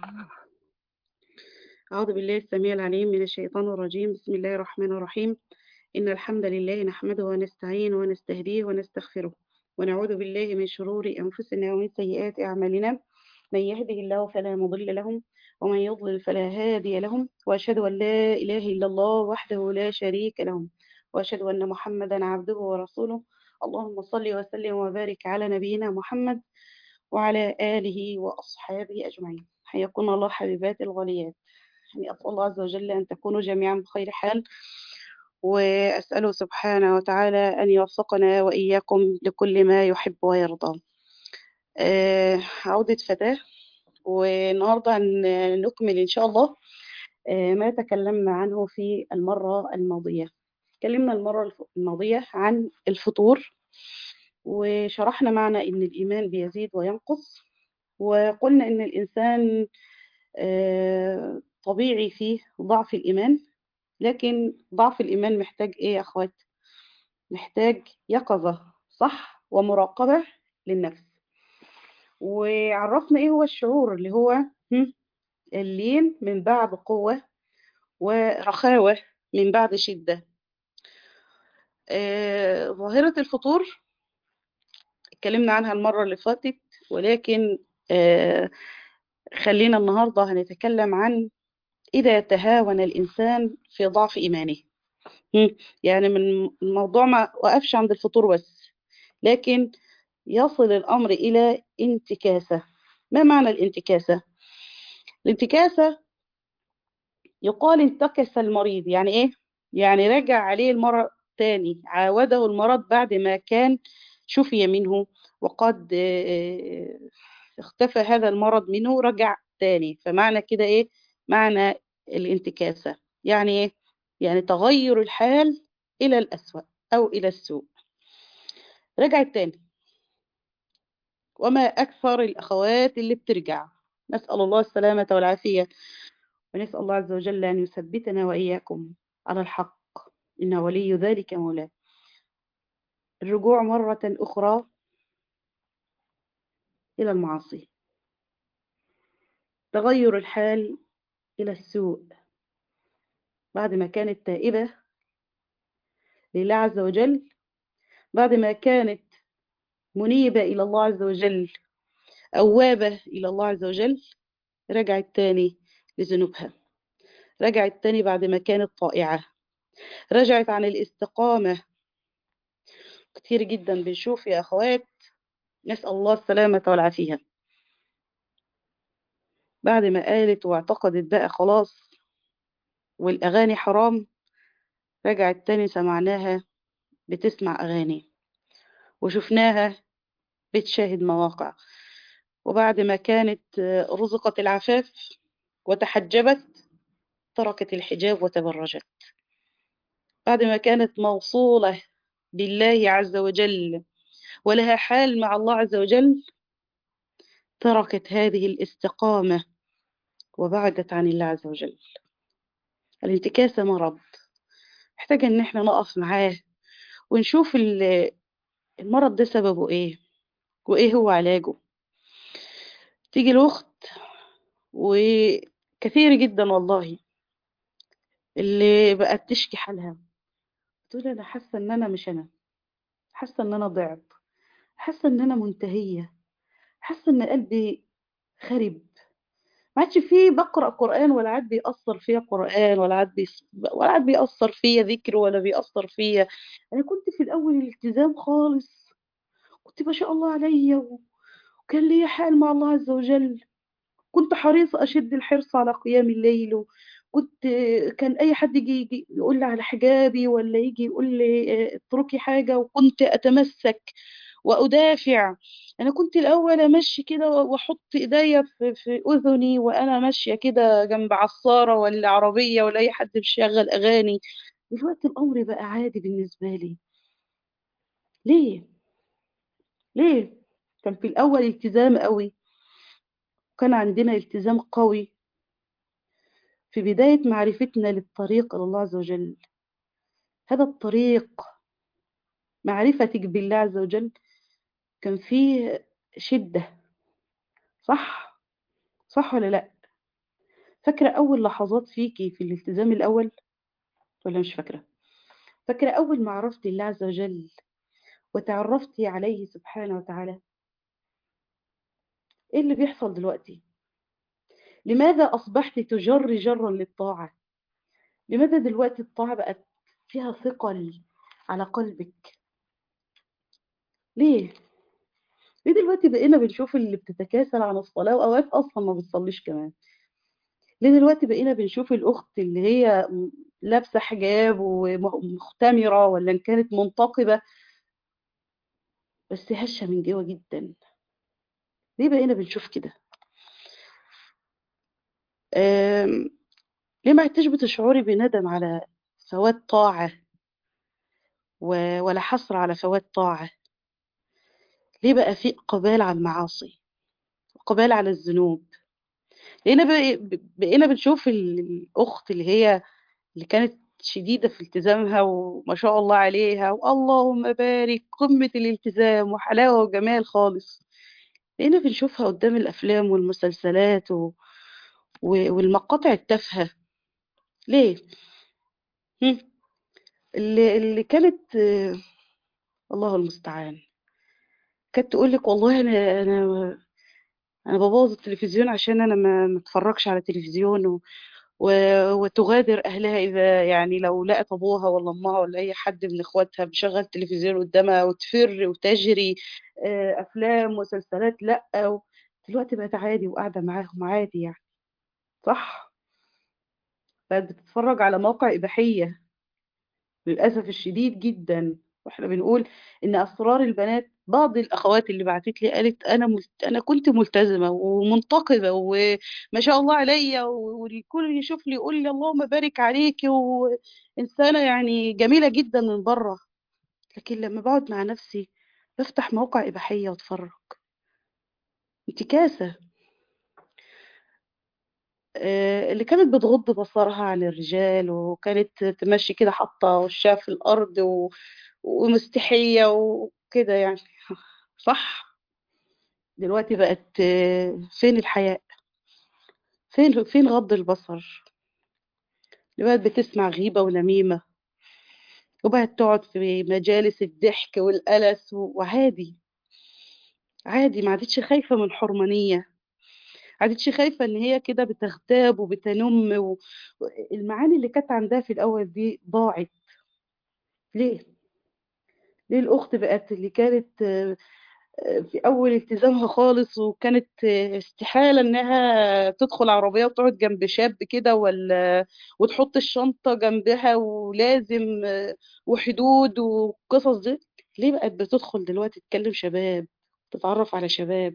أعوذ بالله السميع العليم من الشيطان الرجيم بسم الله الرحمن الرحيم إن الحمد لله نحمده ونستعينه ونستهديه ونستغفره ونعوذ بالله من شرور أنفسنا ومن سيئات أعمالنا من يهده الله فلا مضل له ومن يضلل فلا هادي له وأشهد أن لا إله إلا الله وحده لا شريك له وأشهد أن محمدا عبده ورسوله اللهم صل وسلم وبارك على نبينا محمد وعلى آله وأصحابه أجمعين حياكم الله حبيبات الغاليات يعني أسأل الله عز وجل أن تكونوا جميعا بخير حال وأسأله سبحانه وتعالى أن يوفقنا وإياكم لكل ما يحب ويرضى آه، عودة فتاة والنهاردة هن- نكمل إن شاء الله آه، ما تكلمنا عنه في المرة الماضية تكلمنا المرة الف- الماضية عن الفطور وشرحنا معنى إن الإيمان بيزيد وينقص وقلنا إن الإنسان آه، طبيعي فيه ضعف الإيمان لكن ضعف الإيمان محتاج إيه يا أخوات؟ محتاج يقظة صح ومراقبة للنفس وعرفنا إيه هو الشعور اللي هو هم، اللين من بعد قوة ورخاوة من بعد شدة آه، ظاهرة الفطور اتكلمنا عنها المرة اللي فاتت ولكن آه، خلينا النهاردة هنتكلم عن إذا تهاون الإنسان في ضعف إيمانه هم، يعني من الموضوع ما وقفش عند الفطور بس لكن يصل الأمر إلى انتكاسة ما معنى الانتكاسة؟ الانتكاسة يقال انتكس المريض يعني إيه؟ يعني رجع عليه المرض تاني عاوده المرض بعد ما كان شفي منه وقد آه، اختفى هذا المرض منه رجع تاني فمعنى كده إيه؟ معنى الانتكاسة يعني إيه؟ يعني تغير الحال إلى الأسوأ أو إلى السوء رجعت تاني وما أكثر الأخوات اللي بترجع نسأل الله السلامة والعافية ونسأل الله عز وجل أن يثبتنا وإياكم على الحق إنه ولي ذلك مولاه الرجوع مرة أخرى إلى المعاصي تغير الحال إلى السوء بعد ما كانت تائبة لله عز وجل بعد ما كانت منيبة إلى الله عز وجل أوابة إلى الله عز وجل رجعت تاني لذنوبها رجعت تاني بعد ما كانت طائعة رجعت عن الاستقامة كتير جدا بنشوف يا أخوات نسأل الله السلامة والعافية بعد ما قالت واعتقدت بقى خلاص والأغاني حرام رجعت تاني سمعناها بتسمع أغاني وشفناها بتشاهد مواقع وبعد ما كانت آه، رزقت العفاف وتحجبت تركت الحجاب وتبرجت بعد ما كانت موصولة بالله عز وجل ولها حال مع الله عز وجل تركت هذه الاستقامة وبعدت عن الله عز وجل الانتكاسة مرض محتاجة ان احنا نقف معاه ونشوف ال- المرض ده سببه ايه وايه هو علاجه تيجي الأخت وكثير جدا والله اللي بقت تشكي حالها تقول انا حاسه ان انا مش انا حاسه ان انا ضعت حاسه ان انا منتهيه حاسه ان قلبي خرب ما عادش فيه بقرا قران ولا عاد بيأثر فيا قران ولا عاد بيص... ولا عاد بيأثر فيا ذكر ولا بيأثر فيا انا كنت في الاول الالتزام خالص كنت ما شاء الله عليا و- وكان لي حال مع الله عز وجل كنت حريصة أشد الحرص على قيام الليل وكنت كان أي حد يجي, يجي يقول لي على حجابي ولا يجي يقول لي آه، اتركي حاجة وكنت أتمسك وأدافع أنا كنت الأول أمشي كده وأحط إيديا في, في أذني وأنا ماشية كده جنب عصارة ولا عربية ولا أي حد بيشغل أغاني دلوقتي الأمر بقى عادي بالنسبة لي ليه؟ ليه؟ كان في الأول التزام قوي كان عندنا التزام قوي في بداية معرفتنا للطريق إلى الله عز وجل هذا الطريق معرفتك بالله عز وجل كان فيه شدة صح صح ولا لا فاكرة أول لحظات فيكي في الالتزام الأول ولا مش فاكرة فاكرة أول ما عرفتي الله عز وجل وتعرفتي عليه سبحانه وتعالى إيه اللي بيحصل دلوقتي لماذا أصبحت تجر جرا للطاعة لماذا دلوقتي الطاعة بقت فيها ثقل على قلبك ليه ليه دلوقتي بقينا بنشوف اللي بتتكاسل عن الصلاة وأوقات أصلا ما بتصليش كمان ليه دلوقتي بقينا بنشوف الأخت اللي هي م- لابسة حجاب ومختمرة ولا إن كانت منتقبة بس هشة من جوه جدا ليه بقينا بنشوف كده أم، ليه ما عدتش بتشعري بندم على فوات طاعة و- ولا حسرة على فوات طاعة ليه بقى في إقبال على المعاصي إقبال على الذنوب لقينا بقى- بقينا بنشوف ال- الأخت اللي هي اللي كانت شديدة في التزامها وما شاء الله عليها واللهم بارك قمة الالتزام وحلاوة وجمال خالص بقينا بنشوفها قدام الأفلام والمسلسلات و... و... والمقاطع التافهة ليه؟ هم؟ اللي, اللي كانت آه، الله المستعان كانت تقول لك والله أنا أنا أنا ببوظ التلفزيون عشان أنا ما ما اتفرجش على تلفزيون و... و... وتغادر أهلها إذا يعني لو لقت أبوها ولا أمها ولا أي حد من إخواتها بيشغل تلفزيون قدامها وتفر وتجري آه، أفلام مسلسلات لأ و... دلوقتي بقت عادي وقاعدة معاهم عادي يعني صح بقت بتتفرج على مواقع إباحية للأسف الشديد جدا واحنا بنقول إن أسرار البنات بعض الأخوات اللي بعتت لي قالت أنا ملت... أنا كنت ملتزمة ومنتقبة وما شاء الله عليا و- والكل يشوف لي يقول لي اللهم بارك عليكي وإنسانة يعني جميلة جدا من بره لكن لما بقعد مع نفسي بفتح موقع إباحية واتفرج انتكاسة آه، اللي كانت بتغض بصرها عن الرجال وكانت تمشي كده حاطة وشها في الأرض و... ومستحية وكده يعني صح دلوقتي بقت آه، فين الحياء فين فين غض البصر اللي بقت بتسمع غيبة ونميمة وبقت تقعد في مجالس الضحك والألس و- وعادي عادي ما عادتش خايفة من حرمانية ما عادتش خايفة إن هي كده بتغتاب وبتنم و... المعاني اللي كانت عندها في الأول دي ضاعت ليه؟ ليه الأخت بقت اللي كانت آه، آه، في أول التزامها خالص وكانت آه، استحالة إنها تدخل عربية وتقعد جنب شاب كده ولا وتحط الشنطة جنبها ولازم آه، وحدود وقصص دي ليه بقت بتدخل دلوقتي تتكلم شباب تتعرف على شباب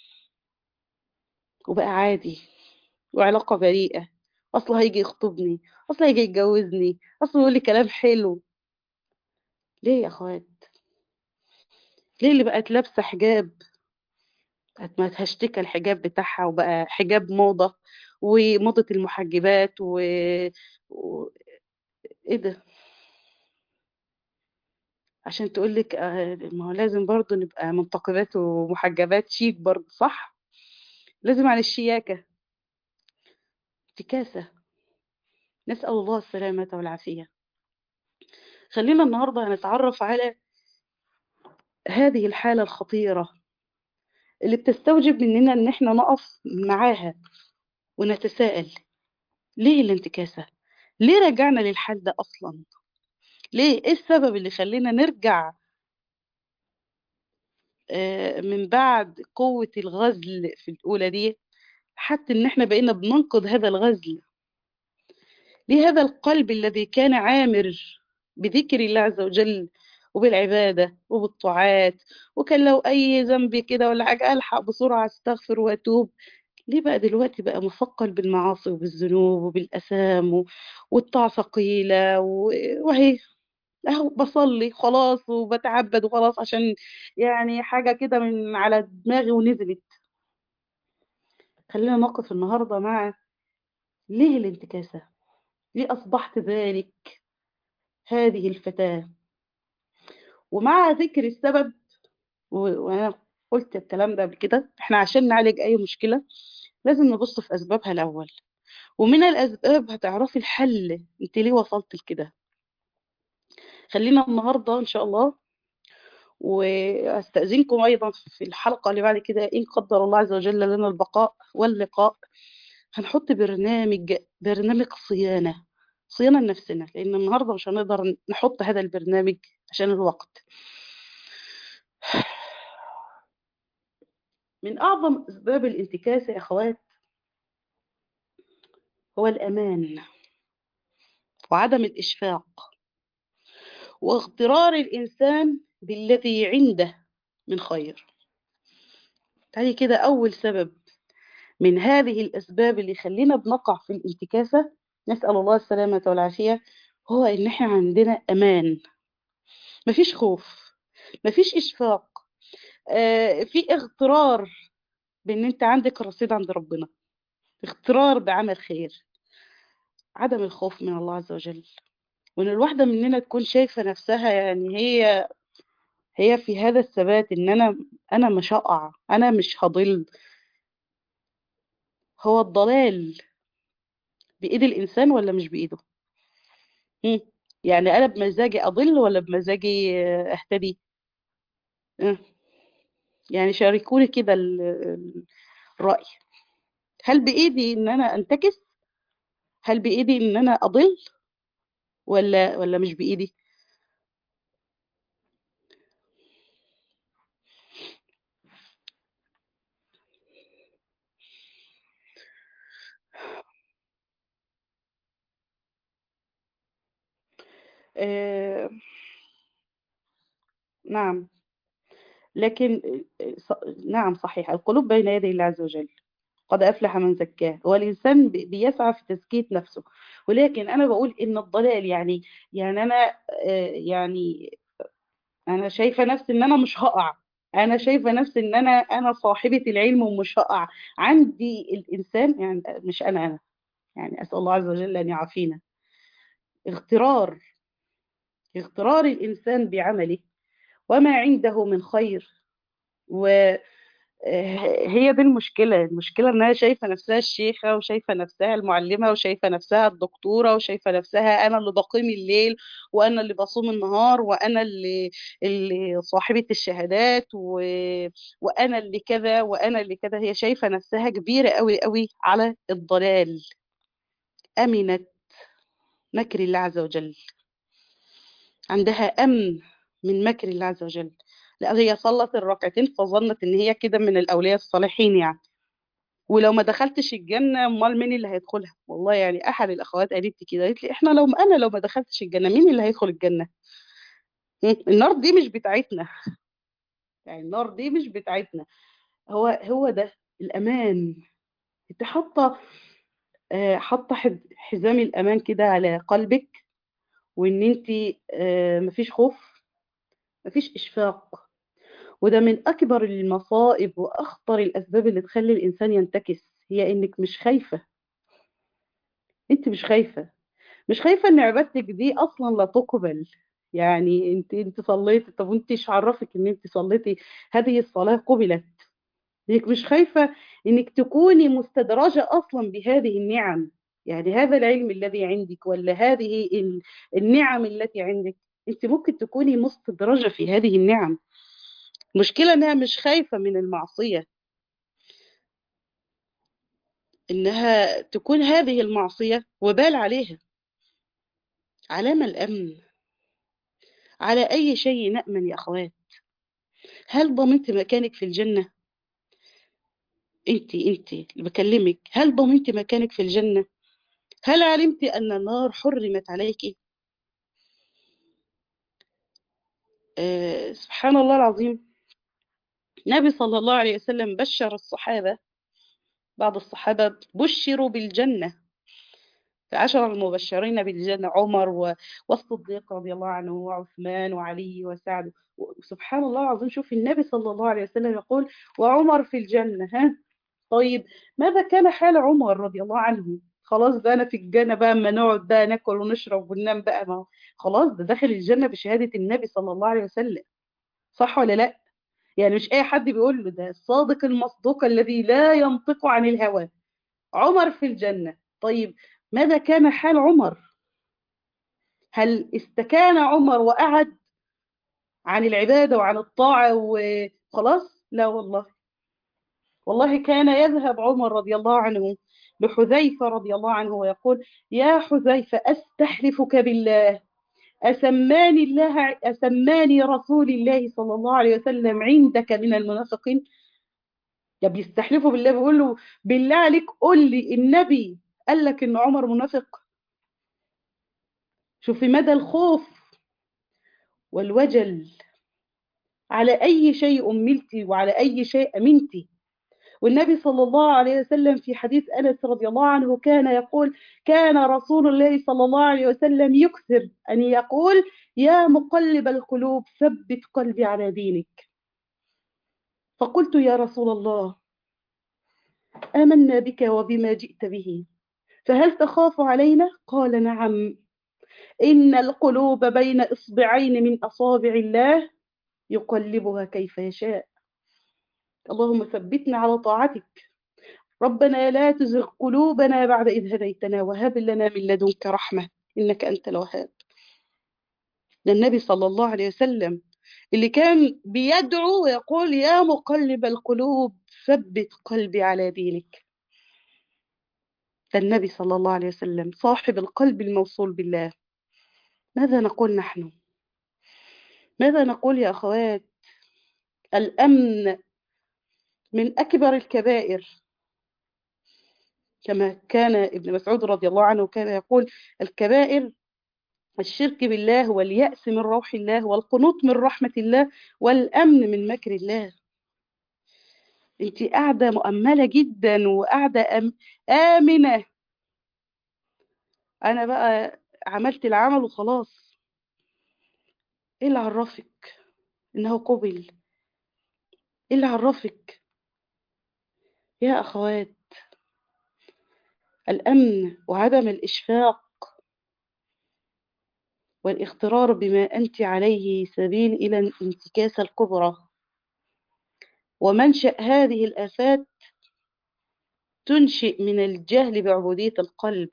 وبقى عادي وعلاقة بريئة أصله هيجي يخطبني أصله هيجي يتجوزني أصله يقول لي كلام حلو ليه يا أخوات ليه اللي بقت لابسة حجاب بقت ما هشتكى الحجاب بتاعها وبقى حجاب موضة وموضة المحجبات و... و... ايه ده عشان تقولك آه، ما هو لازم برضو نبقى منتقبات ومحجبات شيك برضو صح لازم عن الشياكة افتكاسة نسأل الله السلامة والعافية خلينا النهاردة نتعرف على هذه الحالة الخطيرة اللي بتستوجب مننا ان احنا نقف معاها ونتساءل ليه الانتكاسة ليه رجعنا للحال ده اصلا ليه ايه السبب اللي خلينا نرجع آه، من بعد قوة الغزل في الأولى دي حتى إن إحنا بقينا بننقض هذا الغزل ليه هذا القلب الذي كان عامر بذكر الله عز وجل وبالعبادة وبالطاعات وكان لو أي ذنب كده ولا حاجة ألحق بسرعة أستغفر وأتوب ليه بقى دلوقتي بقى مثقل بالمعاصي وبالذنوب وبالأثام و- والطاعة ثقيلة و- وهي اهو بصلي خلاص وبتعبد وخلاص عشان يعني حاجة كده من على دماغي ونزلت خلينا نقف النهاردة مع ليه الانتكاسة ليه أصبحت ذلك هذه الفتاة ومع ذكر السبب و- وأنا قلت الكلام ده قبل كده احنا عشان نعالج أي مشكلة لازم نبص في أسبابها الأول ومن الأسباب هتعرفي الحل أنت ليه وصلت لكده خلينا النهاردة إن شاء الله وأستأذنكم أيضا في الحلقة اللي بعد كده إن قدر الله عز وجل لنا البقاء واللقاء هنحط برنامج برنامج صيانة صيانة لنفسنا لأن النهاردة مش هنقدر نحط هذا البرنامج عشان الوقت من أعظم أسباب الانتكاسة يا أخوات هو الأمان وعدم الإشفاق واغترار الإنسان بالذي عنده من خير تعالي كده أول سبب من هذه الأسباب اللي خلينا بنقع في الانتكاسة نسأل الله السلامة والعافية هو إن إحنا عندنا أمان مفيش خوف مفيش إشفاق آه في اغترار بإن أنت عندك رصيد عند ربنا اغترار بعمل خير عدم الخوف من الله عز وجل وإن الواحدة مننا تكون شايفة نفسها يعني هي هي في هذا الثبات إن أنا أنا مش هقع أنا مش هضل هو الضلال بإيد الإنسان ولا مش بإيده مم. يعني أنا بمزاجي أضل ولا بمزاجي أهتدي مم. يعني شاركوني كده الرأي هل بإيدي إن أنا أنتكس هل بإيدي إن أنا أضل ولا ولا مش بإيدي آه نعم لكن نعم صحيح القلوب بين يدي الله عز وجل قد أفلح من زكاه هو الإنسان بيسعى في تزكية نفسه ولكن أنا بقول إن الضلال يعني يعني أنا يعني أنا شايفة نفسي إن أنا مش هقع أنا شايفة نفسي إن أنا أنا صاحبة العلم ومش هقع عندي الإنسان يعني مش أنا أنا يعني أسأل الله عز وجل أن يعافينا اغترار اغترار الإنسان بعمله وما عنده من خير وهي دي المشكلة المشكلة انها شايفة نفسها الشيخة وشايفة نفسها المعلمة وشايفة نفسها الدكتورة وشايفة نفسها انا اللي بقيم الليل وانا اللي بصوم النهار وانا اللي اللي صاحبة الشهادات و... وانا اللي كذا وانا اللي كذا هي شايفة نفسها كبيرة قوي قوي على الضلال امنت مكر الله عز وجل عندها امن من مكر الله عز وجل لا هي صلت الركعتين فظنت ان هي كده من الاولياء الصالحين يعني ولو ما دخلتش الجنه امال مين اللي هيدخلها والله يعني احد الاخوات قالت لي كده قالت لي احنا لو انا لو ما دخلتش الجنه مين اللي هيدخل الجنه النار دي مش بتاعتنا يعني النار دي مش بتاعتنا هو هو ده الامان انت حاطه حاطه حزام الامان كده على قلبك وان انت مفيش خوف مفيش اشفاق وده من أكبر المصائب وأخطر الأسباب اللي تخلي الإنسان ينتكس هي إنك مش خايفة أنت مش خايفة مش خايفة إن عبادتك دي أصلا لا تقبل يعني أنت أنت صليتي طب أنت إيش عرفك إن أنت صليتي هذه الصلاة قبلت إنك مش خايفة إنك تكوني مستدرجة أصلا بهذه النعم يعني هذا العلم الذي عندك ولا هذه النعم التي عندك أنت ممكن تكوني مستدرجة في هذه النعم مشكلة انها مش خايفة من المعصية انها تكون هذه المعصية وبال عليها علامة الامن على اي شيء نأمن يا اخوات هل ضمنت مكانك في الجنة انت انت اللي بكلمك هل ضمنت مكانك في الجنة هل علمت ان النار حرمت عليك آه سبحان الله العظيم النبي صلى الله عليه وسلم بشر الصحابة بعض الصحابة بشروا بالجنة العشر المبشرين بالجنة عمر والصديق رضي الله عنه وعثمان وعلي وسعد سبحان الله العظيم شوف النبي صلى الله عليه وسلم يقول وعمر في الجنة ها طيب ماذا كان حال عمر رضي الله عنه خلاص ده انا في الجنة بقى اما نقعد بقى ناكل ونشرب وننام بقى ما خلاص ده داخل الجنة بشهادة النبي صلى الله عليه وسلم صح ولا لا يعني مش اي حد بيقول له ده الصادق المصدوق الذي لا ينطق عن الهوى عمر في الجنة طيب ماذا كان حال عمر هل استكان عمر وقعد عن العبادة وعن الطاعة وخلاص لا والله والله كان يذهب عمر رضي الله عنه لحذيفة رضي الله عنه ويقول يا حذيفة أستحلفك بالله أسماني الله أسماني رسول الله صلى الله عليه وسلم عندك من المنافقين ده بيستحلفوا بالله بيقول له بالله عليك قول لي النبي قال لك ان عمر منافق شوفي مدى الخوف والوجل على أي شيء أملتي وعلى أي شيء أمنتي والنبي صلى الله عليه وسلم في حديث أنس رضي الله عنه كان يقول كان رسول الله صلى الله عليه وسلم يكثر أن يقول يا مقلب القلوب ثبت قلبي على دينك فقلت يا رسول الله آمنا بك وبما جئت به فهل تخاف علينا؟ قال نعم إن القلوب بين إصبعين من أصابع الله يقلبها كيف يشاء اللهم ثبتنا على طاعتك ربنا لا تزغ قلوبنا بعد إذ هديتنا وهب لنا من لدنك رحمة إنك أنت الوهاب ده النبي صلى الله عليه وسلم اللي كان بيدعو ويقول يا مقلب القلوب ثبت قلبي على دينك ده النبي صلى الله عليه وسلم صاحب القلب الموصول بالله ماذا نقول نحن ماذا نقول يا أخوات الأمن من أكبر الكبائر كما كان ابن مسعود رضي الله عنه كان يقول الكبائر الشرك بالله واليأس من روح الله والقنوط من رحمة الله والأمن من مكر الله انت قاعدة مؤملة جدا وقاعدة أم... آمنة أنا بقى عملت العمل وخلاص إيه اللي عرفك إنه قبل إيه اللي عرفك يا أخوات الأمن وعدم الإشفاق والاغترار بما أنت عليه سبيل إلى الانتكاسة الكبرى ومنشأ هذه الآفات تنشئ من الجهل بعبودية القلب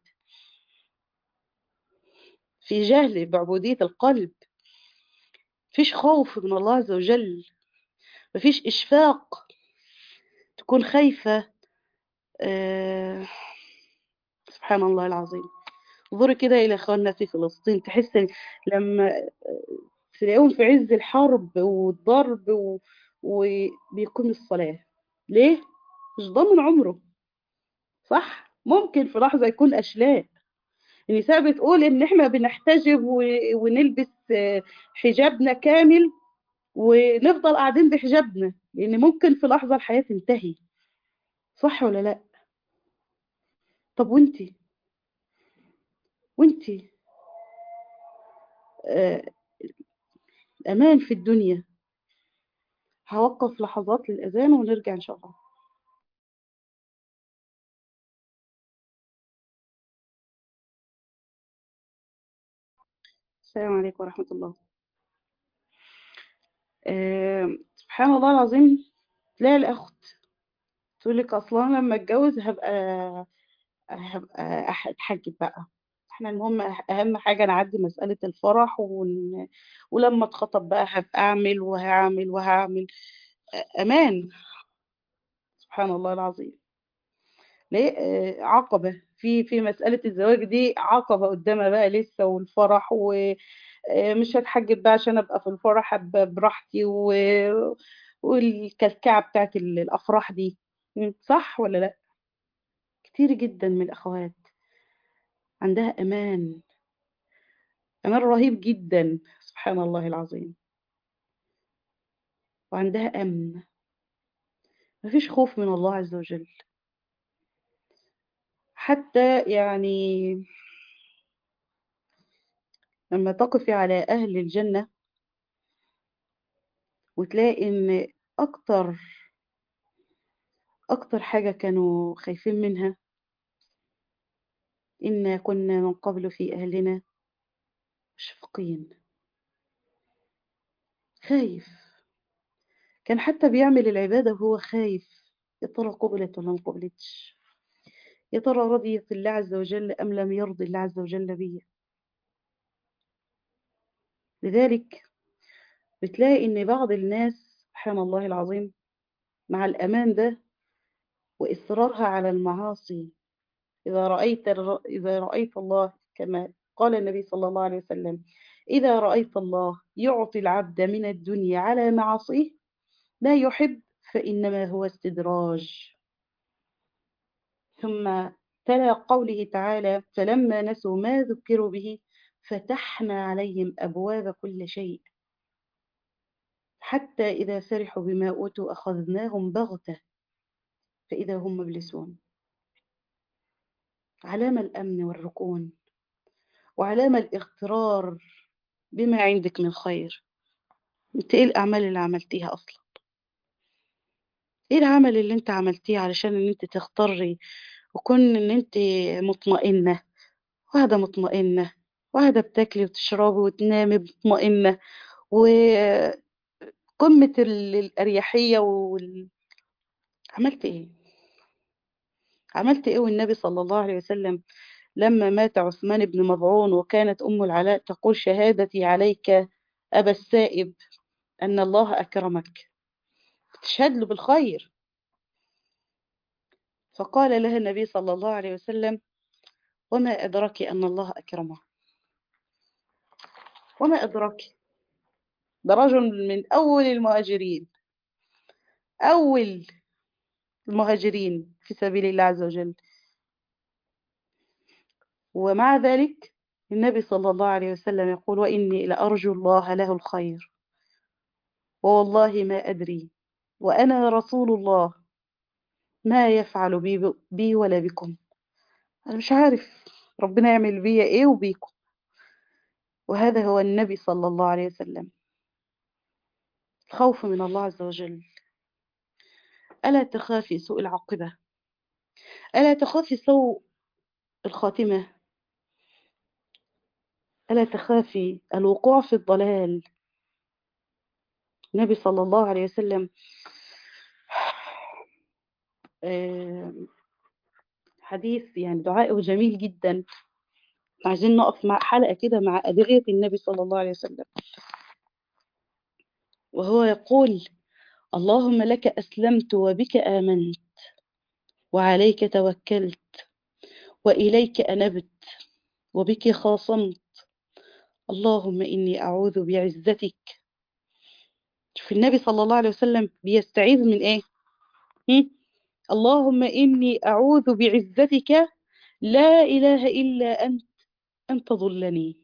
في جهل بعبودية القلب مفيش خوف من الله عز وجل مفيش إشفاق تكون خايفة آه سبحان الله العظيم انظري كده إلى إخواننا في فلسطين تحس لما تلاقيهم في عز الحرب والضرب و... وبيقوم الصلاة ليه؟ مش ضامن عمره صح؟ ممكن في لحظة يكون أشلاء النساء بتقول إن إحنا بنحتجب و... ونلبس حجابنا كامل ونفضل قاعدين بحجابنا لأن ممكن في لحظة الحياة تنتهي صح ولا لأ؟ طب وانتي وانتي آه أمان في الدنيا هوقف لحظات للأذان ونرجع إن شاء الله السلام عليكم ورحمة الله آه سبحان الله العظيم تلاقي الأخت تقول لك أصلا لما أتجوز هبقى هبقى أتحجب بقى احنا المهم اهم حاجه نعدي مساله الفرح ون... ولما اتخطب بقى هبقى اعمل وهعمل وهعمل امان سبحان الله العظيم ليه آه عقبه في في مساله الزواج دي عقبه قدامها بقى لسه والفرح ومش هتحجب بقى عشان ابقى في الفرح ابقى براحتي و... والكلكعه بتاعت الافراح دي صح ولا لا كتير جدا من الاخوات عندها أمان أمان رهيب جدا سبحان الله العظيم وعندها أمن مفيش خوف من الله عز وجل حتى يعني لما تقفي على أهل الجنة وتلاقي إن أكتر أكتر حاجة كانوا خايفين منها إنا كنا من قبل في أهلنا مشفقين خايف كان حتى بيعمل العبادة وهو خايف يا ترى قبلت ولا ما قبلتش يا ترى رضيت الله عز وجل أم لم يرضي الله عز وجل بي لذلك بتلاقي إن بعض الناس سبحان الله العظيم مع الأمان ده وإصرارها على المعاصي إذا رأيت إذا رأيت الله كما قال النبي صلى الله عليه وسلم إذا رأيت الله يعطي العبد من الدنيا على معاصيه لا يحب فإنما هو استدراج ثم تلا قوله تعالى فلما نسوا ما ذكروا به فتحنا عليهم أبواب كل شيء حتى إذا فرحوا بما أوتوا أخذناهم بغتة فإذا هم مبلسون علامة الأمن والركون وعلامة الاغترار بما عندك من خير انت ايه الأعمال اللي عملتيها أصلا ايه العمل اللي انت عملتيه علشان ان انت تختاري وكون ان انت مطمئنة وهذا مطمئنة وهذا بتاكلي وتشربي وتنامي مطمئنة وقمة الأريحية وال... عملت ايه عملت ايه والنبي صلى الله عليه وسلم لما مات عثمان بن مظعون وكانت أم العلاء تقول شهادتي عليك أبا السائب أن الله أكرمك تشهد له بالخير فقال لها النبي صلى الله عليه وسلم وما أدرك أن الله أكرمه وما أدرك ده رجل من أول المهاجرين أول المهاجرين في سبيل الله عز وجل ومع ذلك النبي صلى الله عليه وسلم يقول وإني لأرجو الله له الخير ووالله ما أدري وأنا رسول الله ما يفعل بي, بي ولا بكم أنا مش عارف ربنا يعمل بي إيه وبيكم وهذا هو النبي صلى الله عليه وسلم الخوف من الله عز وجل ألا تخافي سوء العاقبة ألا تخافي سوء الخاتمة ألا تخافي الوقوع في الضلال النبي صلى الله عليه وسلم حديث يعني دعائه جميل جدا عايزين نقف مع حلقة كده مع أدعية النبي صلى الله عليه وسلم وهو يقول اللهم لك أسلمت وبك آمنت وعليك توكلت وإليك أنبت وبك خاصمت اللهم إني أعوذ بعزتك شوف النبي صلى الله عليه وسلم بيستعيذ من إيه هم؟ اللهم إني أعوذ بعزتك لا إله إلا أنت أن تضلني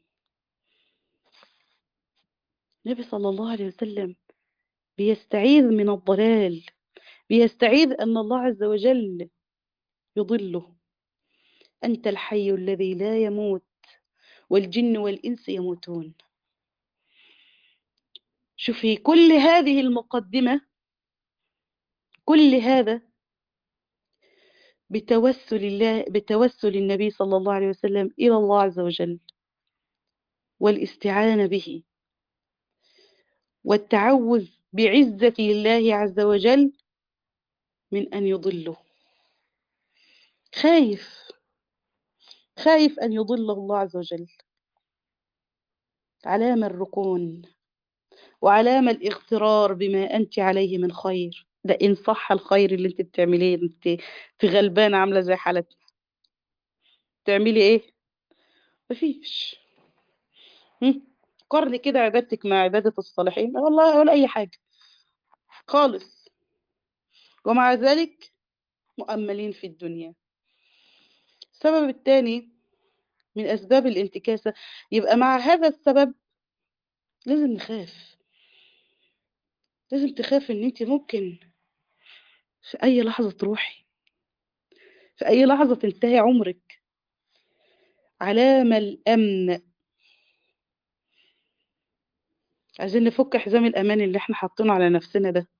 النبي صلى الله عليه وسلم بيستعيذ من الضلال بيستعيذ أن الله عز وجل يضله أنت الحي الذي لا يموت والجن والإنس يموتون شوفي كل هذه المقدمة كل هذا بتوسل الله بتوسل النبي صلى الله عليه وسلم إلى الله عز وجل والاستعانة به والتعوذ بعزة الله عز وجل من أن يضله خايف خايف أن يضل الله عز وجل علامة الركون وعلامة الاغترار بما أنت عليه من خير ده إن صح الخير اللي أنت بتعمليه أنت في غلبانة عاملة زي حالتنا تعملي إيه؟ مفيش قرن كده عبادتك مع عبادة الصالحين والله ولا أي حاجة خالص ومع ذلك مؤملين في الدنيا السبب الثاني من أسباب الانتكاسة يبقى مع هذا السبب لازم نخاف لازم تخاف ان انت ممكن في اي لحظة تروحي في اي لحظة تنتهي عمرك علامة الامن عايزين نفك حزام الامان اللي احنا حاطينه على نفسنا ده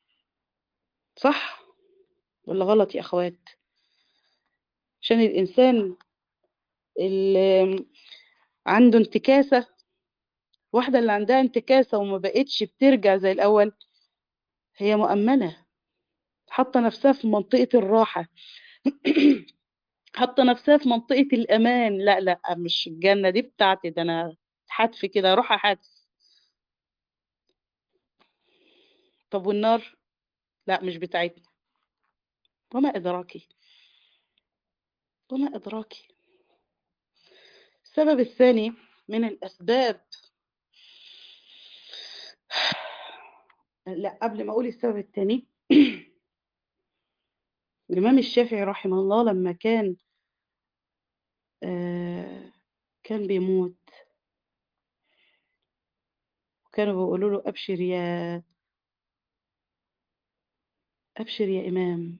صح ولا غلط يا اخوات عشان الانسان اللي عنده انتكاسة واحدة اللي عندها انتكاسة وما بقتش بترجع زي الأول هي مؤمنة حاطة نفسها في منطقة الراحة حاطة نفسها في منطقة الأمان لا لا مش الجنة دي بتاعتي ده أنا حتف كده أروح أحتف طب والنار لا مش بتاعتنا وما أدراكي وما أدراكي السبب الثاني من الأسباب لا قبل ما أقول السبب الثاني الإمام الشافعي رحمه الله لما كان آه كان بيموت وكانوا بيقولوا له أبشر يا أبشر يا إمام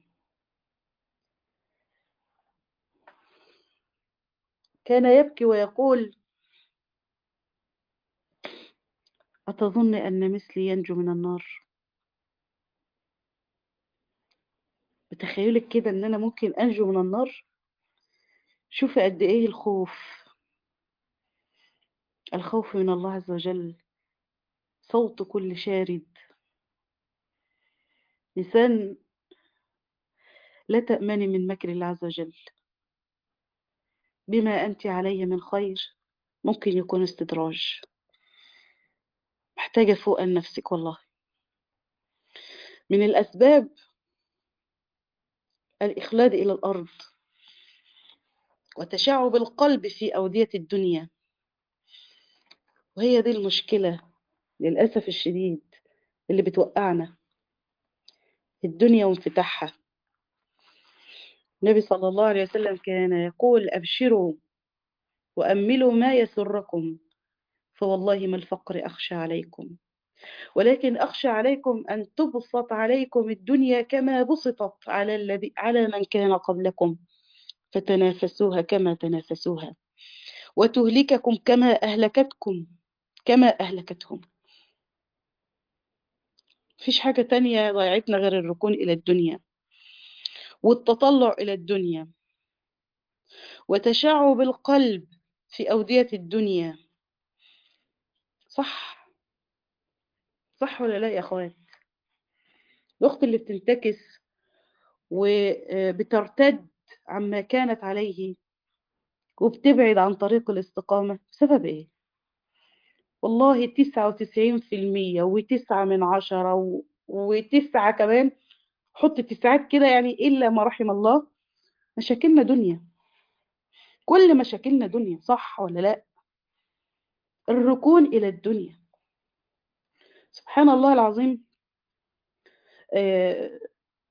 كان يبكي ويقول أتظن أن مثلي ينجو من النار بتخيلك كده أن أنا ممكن أنجو من النار شوفي قد إيه الخوف الخوف من الله عز وجل صوت كل شارد لسان لا تأمني من مكر الله عز وجل بما أنت عليه من خير ممكن يكون استدراج محتاجة فوق نفسك والله من الأسباب الإخلاد إلى الأرض وتشعب القلب في أودية الدنيا وهي دي المشكلة للأسف الشديد اللي بتوقعنا الدنيا وانفتاحها النبي صلى الله عليه وسلم كان يقول أبشروا وأملوا ما يسركم فوالله ما الفقر أخشى عليكم ولكن أخشى عليكم أن تبسط عليكم الدنيا كما بسطت على الذي على من كان قبلكم فتنافسوها كما تنافسوها وتهلككم كما أهلكتكم كما أهلكتهم فيش حاجة تانية ضيعتنا غير الركون إلى الدنيا والتطلع إلى الدنيا وتشعب القلب في أودية الدنيا صح صح ولا لا يا أخوات الأخت اللي بتنتكس وبترتد عما كانت عليه وبتبعد عن طريق الاستقامة بسبب إيه؟ والله تسعة وتسعين في المية وتسعة من عشرة و... وتسعة كمان حط تسعات كده يعني إلا ما رحم الله مشاكلنا دنيا كل مشاكلنا دنيا صح ولا لا الركون إلى الدنيا سبحان الله العظيم آه...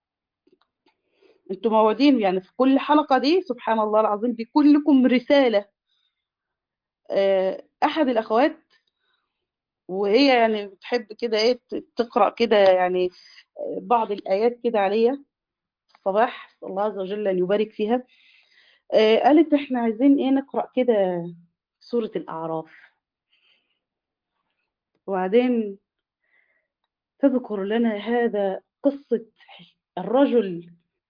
انتوا موعودين يعني في كل حلقة دي سبحان الله العظيم بيكون لكم رسالة آه... أحد الأخوات وهي يعني بتحب كده ايه تقرأ كده يعني بعض الآيات كده عليا الصباح الله عز وجل أن يبارك فيها آه قالت احنا عايزين ايه نقرأ كده سورة الأعراف وبعدين تذكر لنا هذا قصة الرجل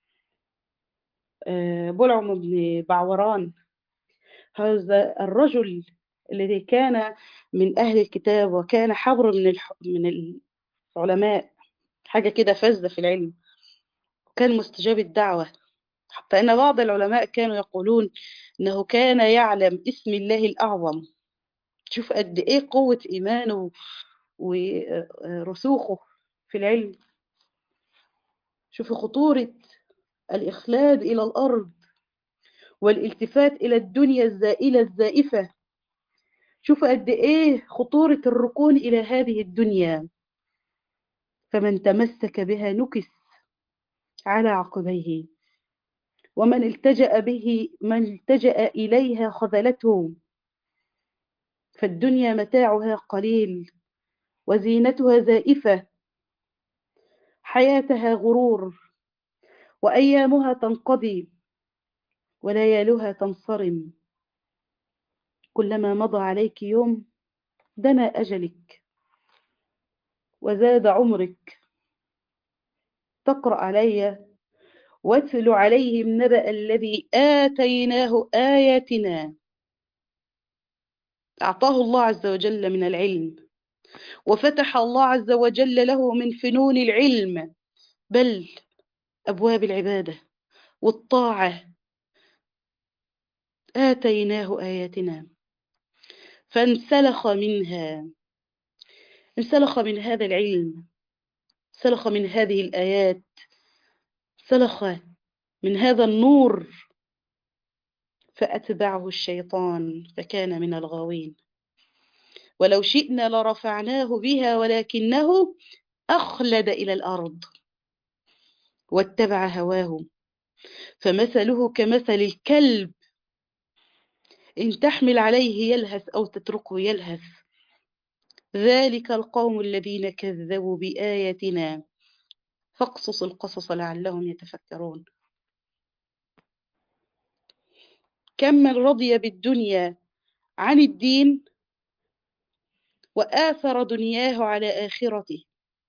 آه بلعم بن بعوران هذا الرجل الذي كان من أهل الكتاب وكان حبر من الح... من العلماء حاجة كده فذة في العلم وكان مستجاب الدعوة حتى أن بعض العلماء كانوا يقولون أنه كان يعلم اسم الله الأعظم شوف قد إيه قوة إيمانه ورسوخه في العلم شوف خطورة الإخلاد إلى الأرض والالتفات إلى الدنيا الزائلة الزائفة شوف قد إيه خطورة الركون إلى هذه الدنيا فمن تمسك بها نكس على عقبيه ومن التجأ به من التجأ إليها خذلته فالدنيا متاعها قليل وزينتها زائفة حياتها غرور وأيامها تنقضي وليالها تنصرم كلما مضى عليك يوم دنا أجلك وزاد عمرك تقرأ علي واتل عليهم نبأ الذي آتيناه آياتنا أعطاه الله عز وجل من العلم وفتح الله عز وجل له من فنون العلم بل أبواب العبادة والطاعة آتيناه آياتنا فانسلخ منها انسلخ من هذا العلم انسلخ من هذه الآيات انسلخ من هذا النور فأتبعه الشيطان فكان من الغاوين ولو شئنا لرفعناه بها ولكنه أخلد إلى الأرض واتبع هواه فمثله كمثل الكلب إن تحمل عليه يلهث أو تتركه يلهث ذلك القوم الذين كذبوا بآياتنا فاقصص القصص لعلهم يتفكرون كم من رضي بالدنيا عن الدين وآثر دنياه على آخرته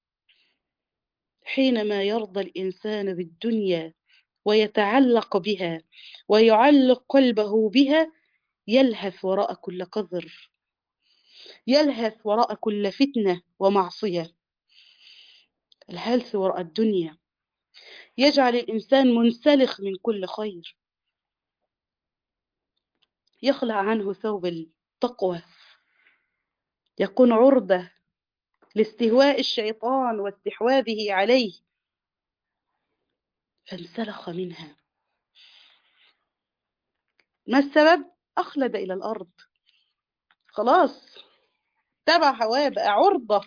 حينما يرضى الإنسان بالدنيا ويتعلق بها ويعلق قلبه بها يلهث وراء كل قذر يلهث وراء كل فتنة ومعصية الهلث وراء الدنيا يجعل الإنسان منسلخ من كل خير يخلع عنه ثوب التقوى يكون عرضة لاستهواء الشيطان واستحواذه عليه فانسلخ منها ما السبب أخلد إلى الأرض خلاص تبع هواه بقى عرضة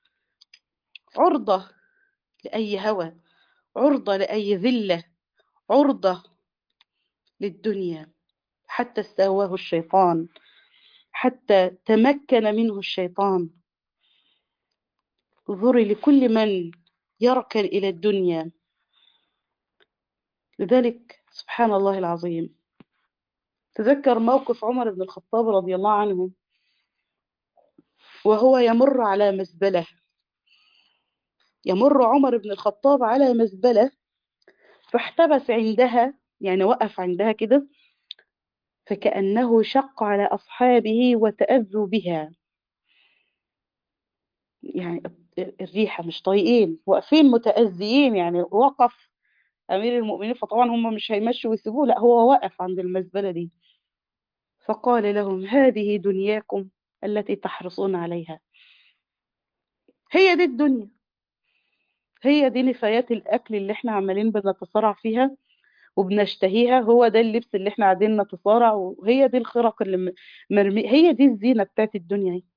عرضة لأي هوى عرضة لأي ذلة عرضة للدنيا حتى استهواه الشيطان حتى تمكن منه الشيطان انظري لكل من يركن إلى الدنيا لذلك سبحان الله العظيم تذكر موقف عمر بن الخطاب رضي الله عنه وهو يمر على مزبلة يمر عمر بن الخطاب على مزبلة فاحتبس عندها يعني وقف عندها كده فكأنه شق على أصحابه وتأذوا بها يعني الريحة مش طايقين واقفين متأذيين يعني وقف أمير المؤمنين فطبعا هم مش هيمشوا ويسيبوه لا هو واقف عند المزبلة دي فقال لهم هذه دنياكم التي تحرصون عليها هي دي الدنيا هي دي نفايات الأكل اللي احنا عمالين بنتصارع فيها وبنشتهيها هو ده اللبس اللي احنا قاعدين نتصارع وهي دي الخرق اللي مرمي هي دي الزينة بتاعت الدنيا دي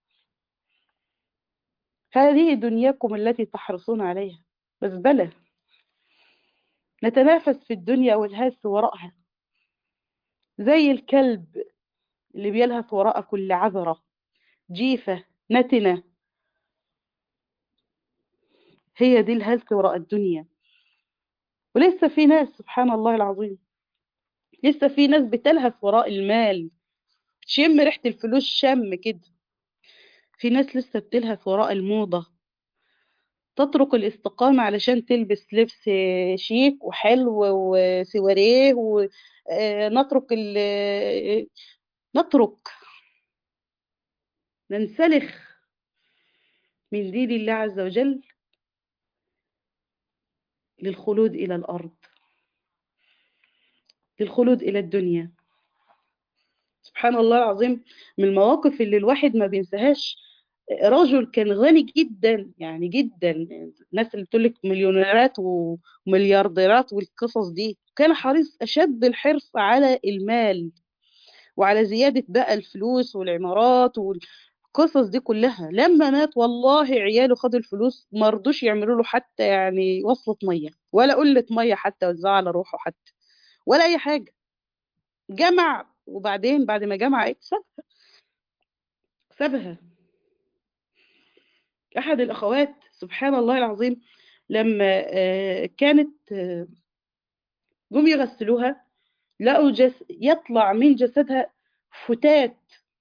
هذه دنياكم التي تحرصون عليها بس بلى نتنافس في الدنيا والهاس وراءها زي الكلب اللي بيلهث وراء كل عذرة جيفة نتنة هي دي الهلس وراء الدنيا ولسه في ناس سبحان الله العظيم لسه في ناس بتلهث وراء المال تشم ريحة الفلوس شم كده في ناس لسه بتلهث وراء الموضة تترك الاستقامة علشان تلبس لبس شيك وحلو وسواريه ونترك نترك ننسلخ من دين الله عز وجل للخلود إلى الأرض للخلود إلى الدنيا سبحان الله العظيم من المواقف اللي الواحد ما بينساهاش رجل كان غني جدا يعني جدا الناس اللي بتقول لك مليونيرات ومليارديرات والقصص دي كان حريص أشد الحرص على المال وعلى زيادة بقى الفلوس والعمارات والقصص دي كلها لما مات والله عياله خدوا الفلوس ما رضوش يعملوا له حتى يعني وصلة مية ولا قلة مية حتى وزعها على روحه حتى ولا أي حاجة جمع وبعدين بعد ما جمع ايه سابها سابها أحد الأخوات سبحان الله العظيم لما كانت جم يغسلوها لقوا جس يطلع من جسدها فتات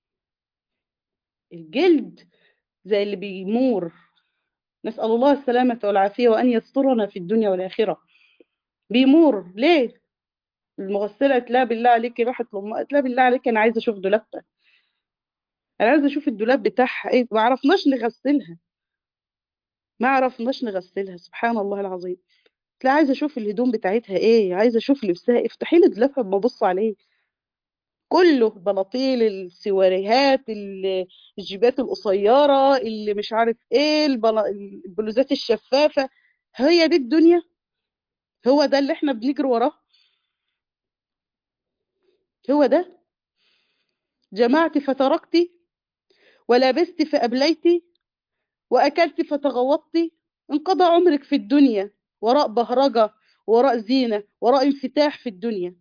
الجلد زي اللي بيمور نسأل الله السلامة والعافية وأن يسترنا في الدنيا والآخرة بيمور ليه المغسلة قالت لا بالله عليك راحت لأمها قالت لا بالله عليك أنا عايزة أشوف دولابها أنا عايزة أشوف الدولاب بتاعها إيه ما عرفناش نغسلها ما عرفناش نغسلها سبحان الله العظيم لا عايزه اشوف الهدوم بتاعتها ايه عايزه اشوف لبسها افتحي لي دولابها ببص عليه كله بناطيل السواريهات ال- الجيبات القصيرة اللي مش عارف ايه البلا- البلوزات الشفافة هي دي الدنيا هو ده اللي احنا بنجري وراه هو ده جمعت فتركت ولبست فأبليت وأكلت فتغوطت انقضى عمرك في الدنيا وراء بهرجة وراء زينة وراء انفتاح في الدنيا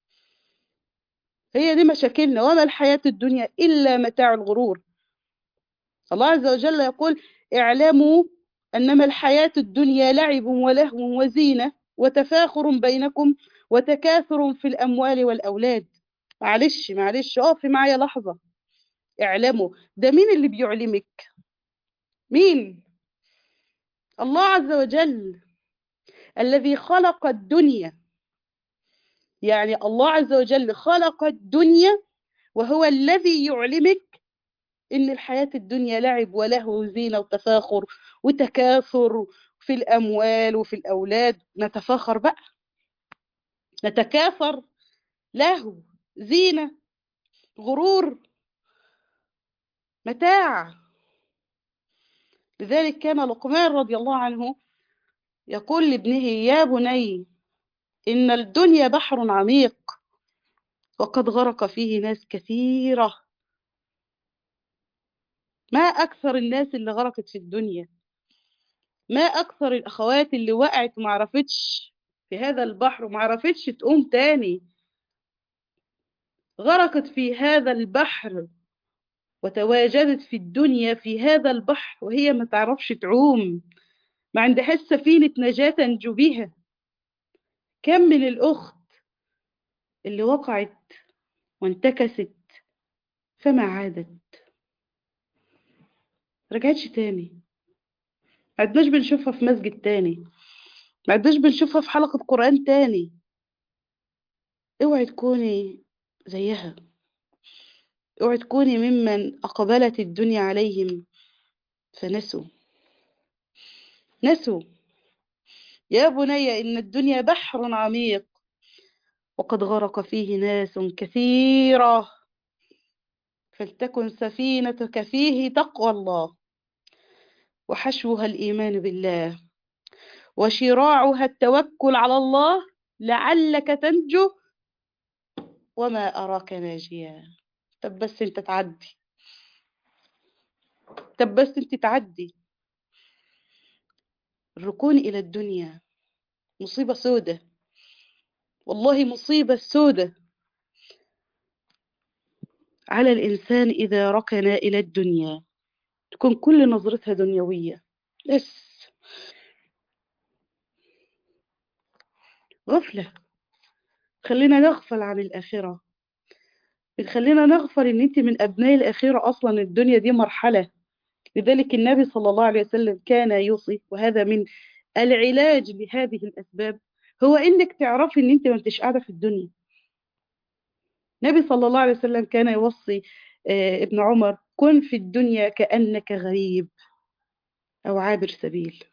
هي دي مشاكلنا وما الحياة الدنيا إلا متاع الغرور الله عز وجل يقول اعلموا أنما الحياة الدنيا لعب ولهو وزينة وتفاخر بينكم وتكاثر في الأموال والأولاد معلش معلش اقفي معايا لحظة اعلموا ده مين اللي بيعلمك مين الله عز وجل الذي خلق الدنيا يعني الله عز وجل خلق الدنيا وهو الذي يعلمك إن الحياة الدنيا لعب ولهو وزينة وتفاخر وتكاثر في الأموال وفي الأولاد نتفاخر بقى نتكاثر لهو زينة غرور متاع لذلك كان لقمان رضي الله عنه يقول لابنه يا بني إن الدنيا بحر عميق وقد غرق فيه ناس كثيرة ما أكثر الناس اللي غرقت في الدنيا ما أكثر الأخوات اللي وقعت وما عرفتش في هذا البحر وما عرفتش تقوم تاني غرقت في هذا البحر وتواجدت في الدنيا في هذا البحر وهي ما تعرفش تعوم ما عندهاش سفينة نجاة تنجو بها كم من الأخت اللي وقعت وانتكست فما عادت رجعتش تاني ما عدناش بنشوفها في مسجد تاني ما عدناش بنشوفها في حلقة قرآن تاني اوعي تكوني زيها اوعي تكوني ممن أقبلت الدنيا عليهم فنسوا نسوا يا بني إن الدنيا بحر عميق وقد غرق فيه ناس كثيرة فلتكن سفينتك فيه تقوى الله وحشوها الإيمان بالله وشراعها التوكل على الله لعلك تنجو وما أراك ناجيا طب بس انت تعدي طب بس انت تعدي الركون إلى الدنيا مصيبة سودة والله مصيبة سودة على الإنسان إذا ركن إلى الدنيا تكون كل نظرتها دنيوية بس غفلة خلينا نغفل عن الآخرة بتخلينا نغفل إن أنت من أبناء الآخرة أصلا الدنيا دي مرحلة لذلك النبي صلى الله عليه وسلم كان يوصي وهذا من العلاج لهذه الأسباب هو إنك تعرفي إن أنت ما انتش قاعدة في الدنيا النبي صلى الله عليه وسلم كان يوصي آه، ابن عمر كن في الدنيا كأنك غريب أو عابر سبيل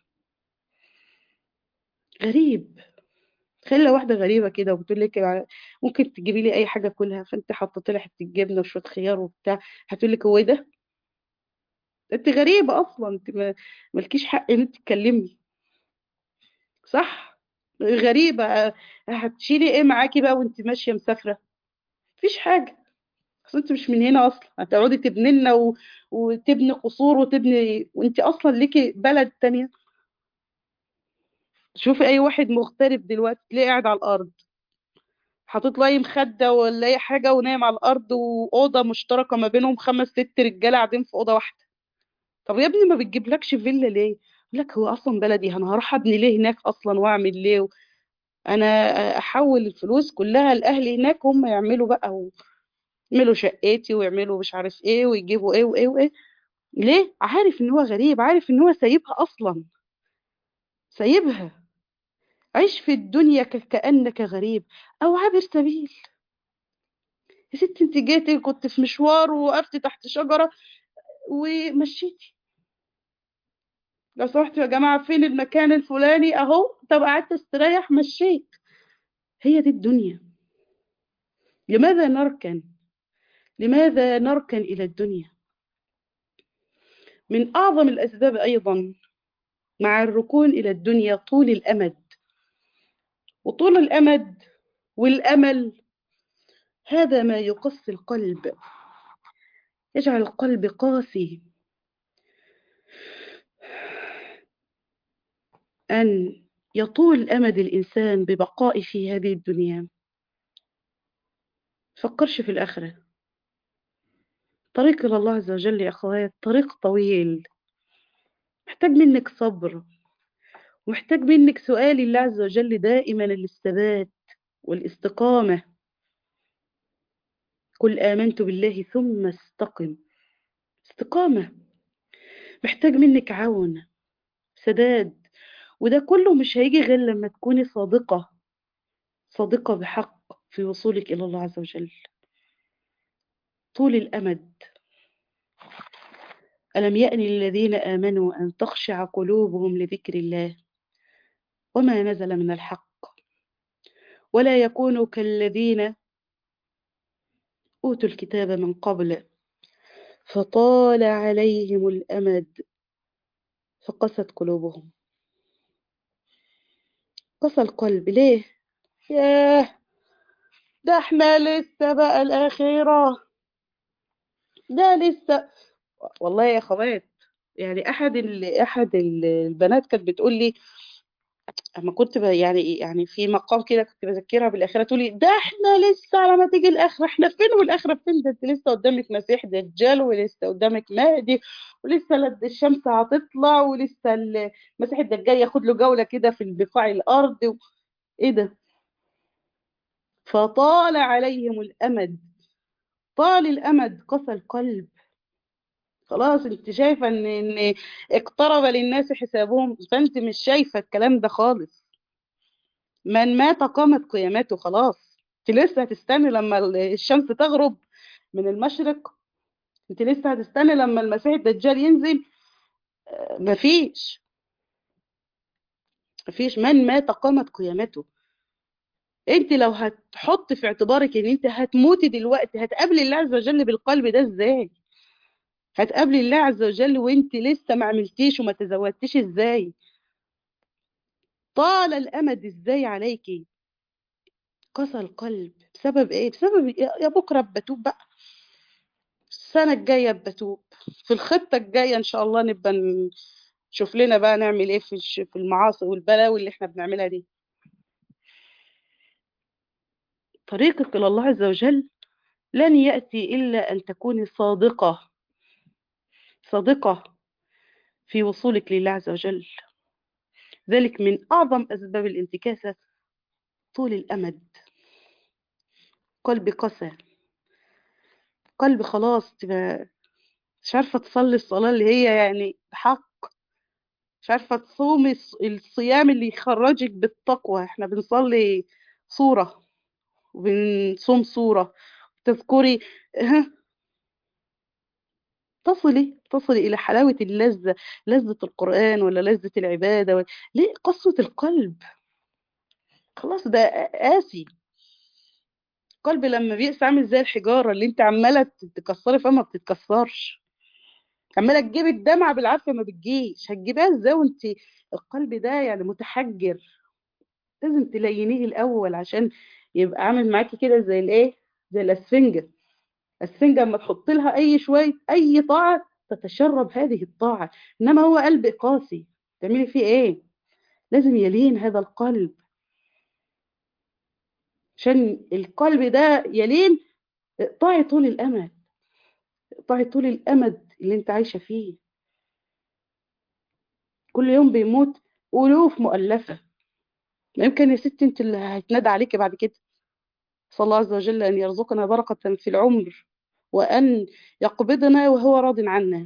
غريب خلي واحدة غريبة كده وبتقول لك ممكن تجيبي لي أي حاجة كلها فأنت حطيت لها حتة جبنة وشوية خيار وبتاع هتقول لك هو إيه ده؟ أنت غريبة أصلا أنت ما- مالكيش حق إن أنت تتكلمي صح؟ غريبة آه، هتشيلي إيه معاكي بقى وأنت ماشية مسافرة؟ مفيش حاجة اصل انت مش من هنا اصلا هتقعدي تبني لنا و... وتبني قصور وتبني وانت اصلا ليكي بلد تانية شوفي اي واحد مغترب دلوقتي تلاقيه قاعد على الارض حاطط له اي مخده ولا اي حاجه ونايم على الارض واوضه مشتركه ما بينهم خمس ست رجاله قاعدين في اوضه واحده طب يا ابني ما بتجيبلكش فيلا ليه يقول لك هو اصلا بلدي انا هروح ابني ليه هناك اصلا واعمل ليه انا احول الفلوس كلها لاهلي هناك هم يعملوا بقى ويعملوا شقتي ويعملوا مش عارف ايه ويجيبوا ايه وايه وايه ليه عارف ان هو غريب عارف ان هو سايبها اصلا سايبها عيش في الدنيا ك- كأنك غريب او عابر سبيل يا ستي انت جيتي كنت في مشوار ووقفت تحت شجرة ومشيتي لو سمحتوا يا جماعة فين المكان الفلاني اهو طب قعدت استريح مشيت هي دي الدنيا لماذا نركن لماذا نركن إلى الدنيا من أعظم الأسباب أيضا مع الركون إلى الدنيا طول الأمد وطول الأمد والأمل هذا ما يقسي القلب يجعل القلب قاسي أن يطول أمد الإنسان ببقاء في هذه الدنيا فكرش في الآخرة طريق إلى الله عز وجل يا أخوات طريق طويل محتاج منك صبر ومحتاج منك سؤال الله عز وجل دائما الثبات والاستقامة قل آمنت بالله ثم استقم استقامة محتاج منك عون سداد وده كله مش هيجي غير لما تكوني صادقة صادقة بحق في وصولك إلى الله عز وجل طول الأمد ألم يأن للذين آمنوا أن تخشع قلوبهم لذكر الله وما نزل من الحق ولا يكونوا كالذين أوتوا الكتاب من قبل فطال عليهم الأمد فقست قلوبهم قسى القلب ليه ياه ده احنا لسه بقى الأخيرة ده لسه والله يا خوات يعني أحد ال... أحد ال- البنات كانت بتقول لي اما كنت ب... يعني يعني في مقام كده كنت بذكرها بالاخره تقولي ده احنا لسه على ما تيجي الاخره احنا فين والاخره فين ده انت لسه قدامك مسيح دجال ولسه قدامك مهدي ولسه لد الشمس هتطلع ولسه المسيح الدجال ياخد له جوله كده في بقاع الارض و... ايه ده فطال عليهم الامد طال الامد قسى القلب خلاص انت شايفه ان ان اقترب للناس حسابهم فانت مش شايفه الكلام ده خالص من مات قامت قيامته خلاص انت لسه هتستني لما الشمس تغرب من المشرق انت لسه هتستني لما المسيح الدجال ينزل آه، مفيش مفيش من مات قامت قيامته انت لو هتحط في اعتبارك ان انت هتموتي دلوقتي هتقابلي الله عز وجل بالقلب ده ازاي هتقابلي الله عز وجل وانت لسه ما عملتيش وما تزودتيش ازاي طال الامد ازاي عليكي قسى القلب بسبب ايه بسبب يا يا بكره بتوب بقى السنه الجايه بتوب في الخطه الجايه ان شاء الله نبقى نشوف لنا بقى نعمل ايه في الش- في المعاصي والبلاوي اللي احنا بنعملها دي طريقك الى الله عز وجل لن ياتي الا ان تكوني صادقه صادقه في وصولك لله عز وجل ذلك من اعظم اسباب الانتكاسه طول الامد قلب قسى قلب خلاص تبقى مش عارفه تصلي الصلاه اللي هي يعني بحق مش عارفة تصومي الص- الصيام اللي يخرجك بالتقوى احنا بنصلي صورة وبنصوم صورة تذكري ها تصلي تصلي إلى حلاوة اللذة لذة القرآن ولا لذة العبادة ولا ليه قسوة القلب خلاص ده قاسي القلب لما بيقسى عامل زي الحجارة اللي انت عمالة تكسري فيها ما بتتكسرش عمالة تجيبي الدمعة بالعافية ما بتجيش هتجيبها ازاي وانت القلب ده يعني متحجر لازم تلينيه الأول عشان يبقى عامل معاكي كده زي الايه زي الاسفنجة الاسفنجة اما تحط لها اي شوية اي طاعة تتشرب هذه الطاعة انما هو قلب قاسي تعملي فيه ايه لازم يلين هذا القلب عشان القلب ده يلين اقطعي طول الامل اقطعي طول الامد اللي انت عايشة فيه كل يوم بيموت ألوف مؤلفة ما يمكن يا ستي انت اللي هيتنادى عليكي بعد كده صلى الله عز وجل أن يرزقنا بركة في العمر وأن يقبضنا وهو راض عنا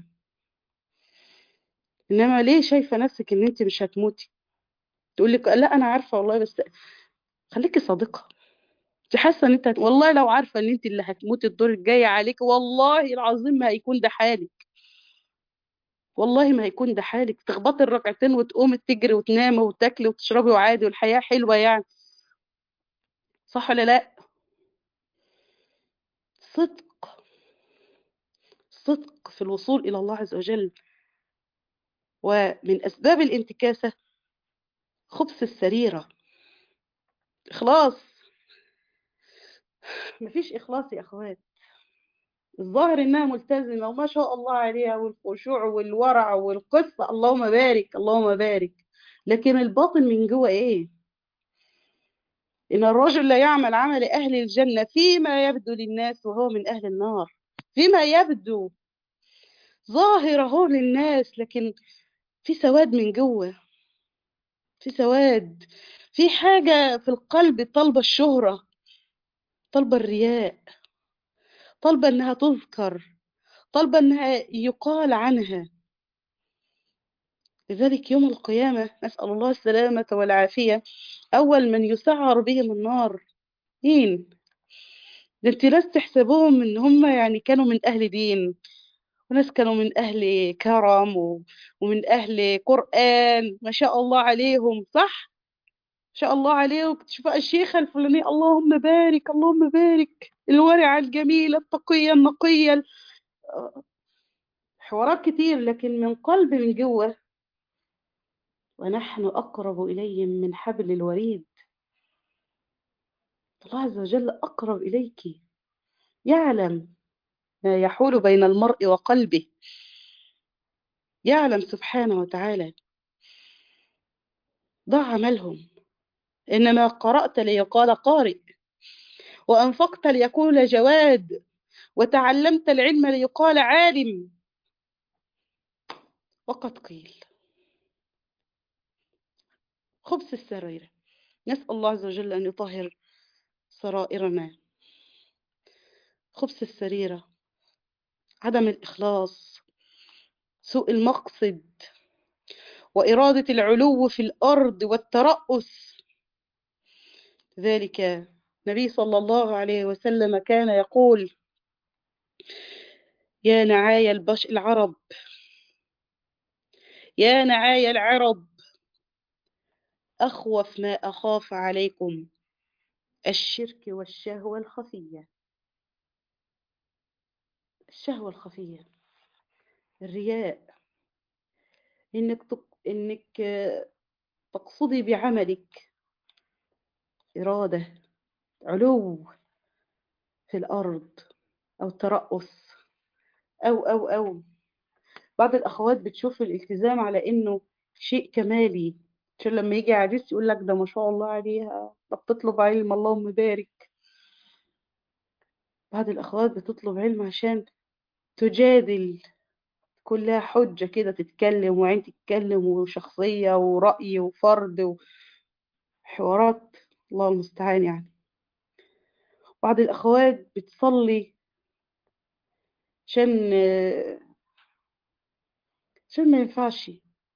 إنما ليه شايفة نفسك إن أنت مش هتموتي تقول لك لا أنا عارفة والله بس خليكي صادقة انت حاسة إن أنت هت... والله لو عارفة إن أنت اللي هتموتي الدور الجاي عليك والله العظيم ما هيكون ده حالك والله ما هيكون ده حالك تخبطي الركعتين وتقومي تجري وتنامي وتاكلي وتشربي وعادي والحياة حلوة يعني صح ولا لا صدق الصدق في الوصول إلى الله عز وجل ومن أسباب الانتكاسة خبث السريرة إخلاص مفيش إخلاص يا أخوات الظاهر إنها ملتزمة وما شاء الله عليها والخشوع والورع والقصة اللهم بارك اللهم بارك لكن الباطن من جوه إيه إن الرجل لا يعمل عمل أهل الجنة فيما يبدو للناس وهو من أهل النار فيما يبدو ظاهر هو للناس لكن في سواد من جوه في سواد في حاجة في القلب طالبة الشهرة طالبة الرياء طالبة إنها تذكر طالبة إنها يقال عنها لذلك يوم القيامة نسأل الله السلامة والعافية أول من يسعر بهم النار مين؟ ده انت ناس تحسبوهم ان هم يعني كانوا من اهل دين وناس كانوا من اهل كرم و... ومن اهل قرآن ما شاء الله عليهم صح ما شاء الله عليهم تشوف الشيخة الفلانية اللهم بارك اللهم بارك الورعة الجميلة التقية النقية حوارات كتير لكن من قلب من جوه ونحن أقرب إليهم من حبل الوريد الله عز وجل أقرب إليك يعلم ما يحول بين المرء وقلبه يعلم سبحانه وتعالى ضع عملهم إنما قرأت ليقال قارئ وأنفقت ليقول جواد وتعلمت العلم ليقال عالم وقد قيل خبث السريرة نسأل الله عز وجل أن يطهر سرائرنا خبث السريرة عدم الإخلاص سوء المقصد وإرادة العلو في الأرض والترأس ذلك النبي صلى الله عليه وسلم كان يقول يا نعاي البش العرب يا نعاي العرب أخوف ما أخاف عليكم الشرك والشهوة الخفية الشهوة الخفية الرياء إنك تق... إنك تقصدي بعملك إرادة علو في الأرض أو ترأس أو أو أو بعض الأخوات بتشوف الالتزام على إنه شيء كمالي عشان لما يجي عريس يقول لك ده ما شاء الله عليها طب بتطلب علم اللهم بارك بعض الأخوات بتطلب علم عشان تجادل كلها حجة كده تتكلم وعين تتكلم وشخصية ورأي وفرد وحوارات الله المستعان يعني بعض الأخوات بتصلي عشان عشان ما ينفعش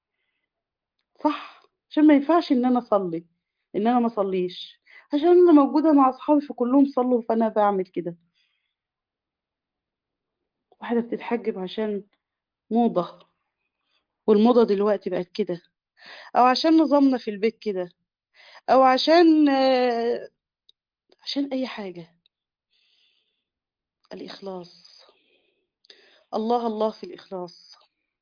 صح عشان ما ينفعش ان انا اصلي ان انا ما اصليش عشان انا موجودة مع اصحابي فكلهم صلوا فانا بعمل كده واحدة بتتحجب عشان موضة والموضة دلوقتي بقت كده او عشان نظامنا في البيت كده او عشان عشان اي حاجة الاخلاص الله الله في الاخلاص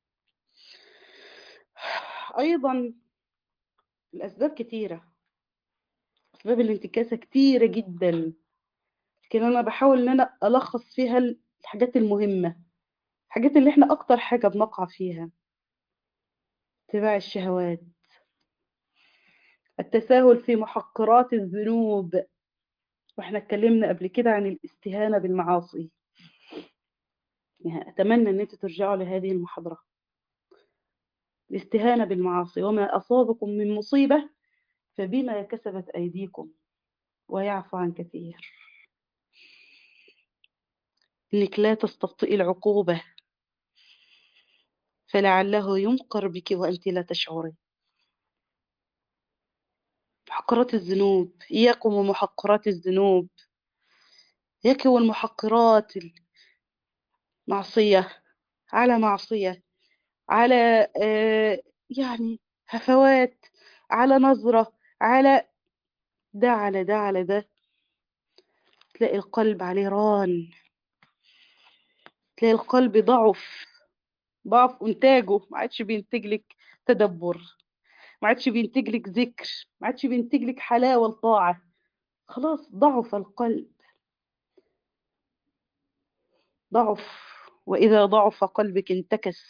ايضا الاسباب كتيرة اسباب الانتكاسة كتيرة جدا لكن انا بحاول ان انا الخص فيها الحاجات المهمة الحاجات اللي احنا اكتر حاجة بنقع فيها اتباع الشهوات التساهل في محقرات الذنوب واحنا اتكلمنا قبل كده عن الاستهانة بالمعاصي يعني اتمنى ان انتوا ترجعوا لهذه المحاضرة الاستهانة بالمعاصي وما اصابكم من مصيبة فبما كسبت ايديكم ويعفو عن كثير انك لا تستبطئي العقوبة فلعله ينقر بك وانت لا تشعري محقرات الذنوب إياكم ومحقرات الذنوب إياك والمحقرات معصية على معصية على آه يعني هفوات على نظرة على ده على ده على ده تلاقي القلب عليه ران تلاقي القلب ضعف ضعف إنتاجه ما عادش بينتج لك تدبر ما عادش بينتج لك ذكر ما عادش بينتج لك حلاوة الطاعة خلاص ضعف القلب ضعف وإذا ضعف قلبك انتكس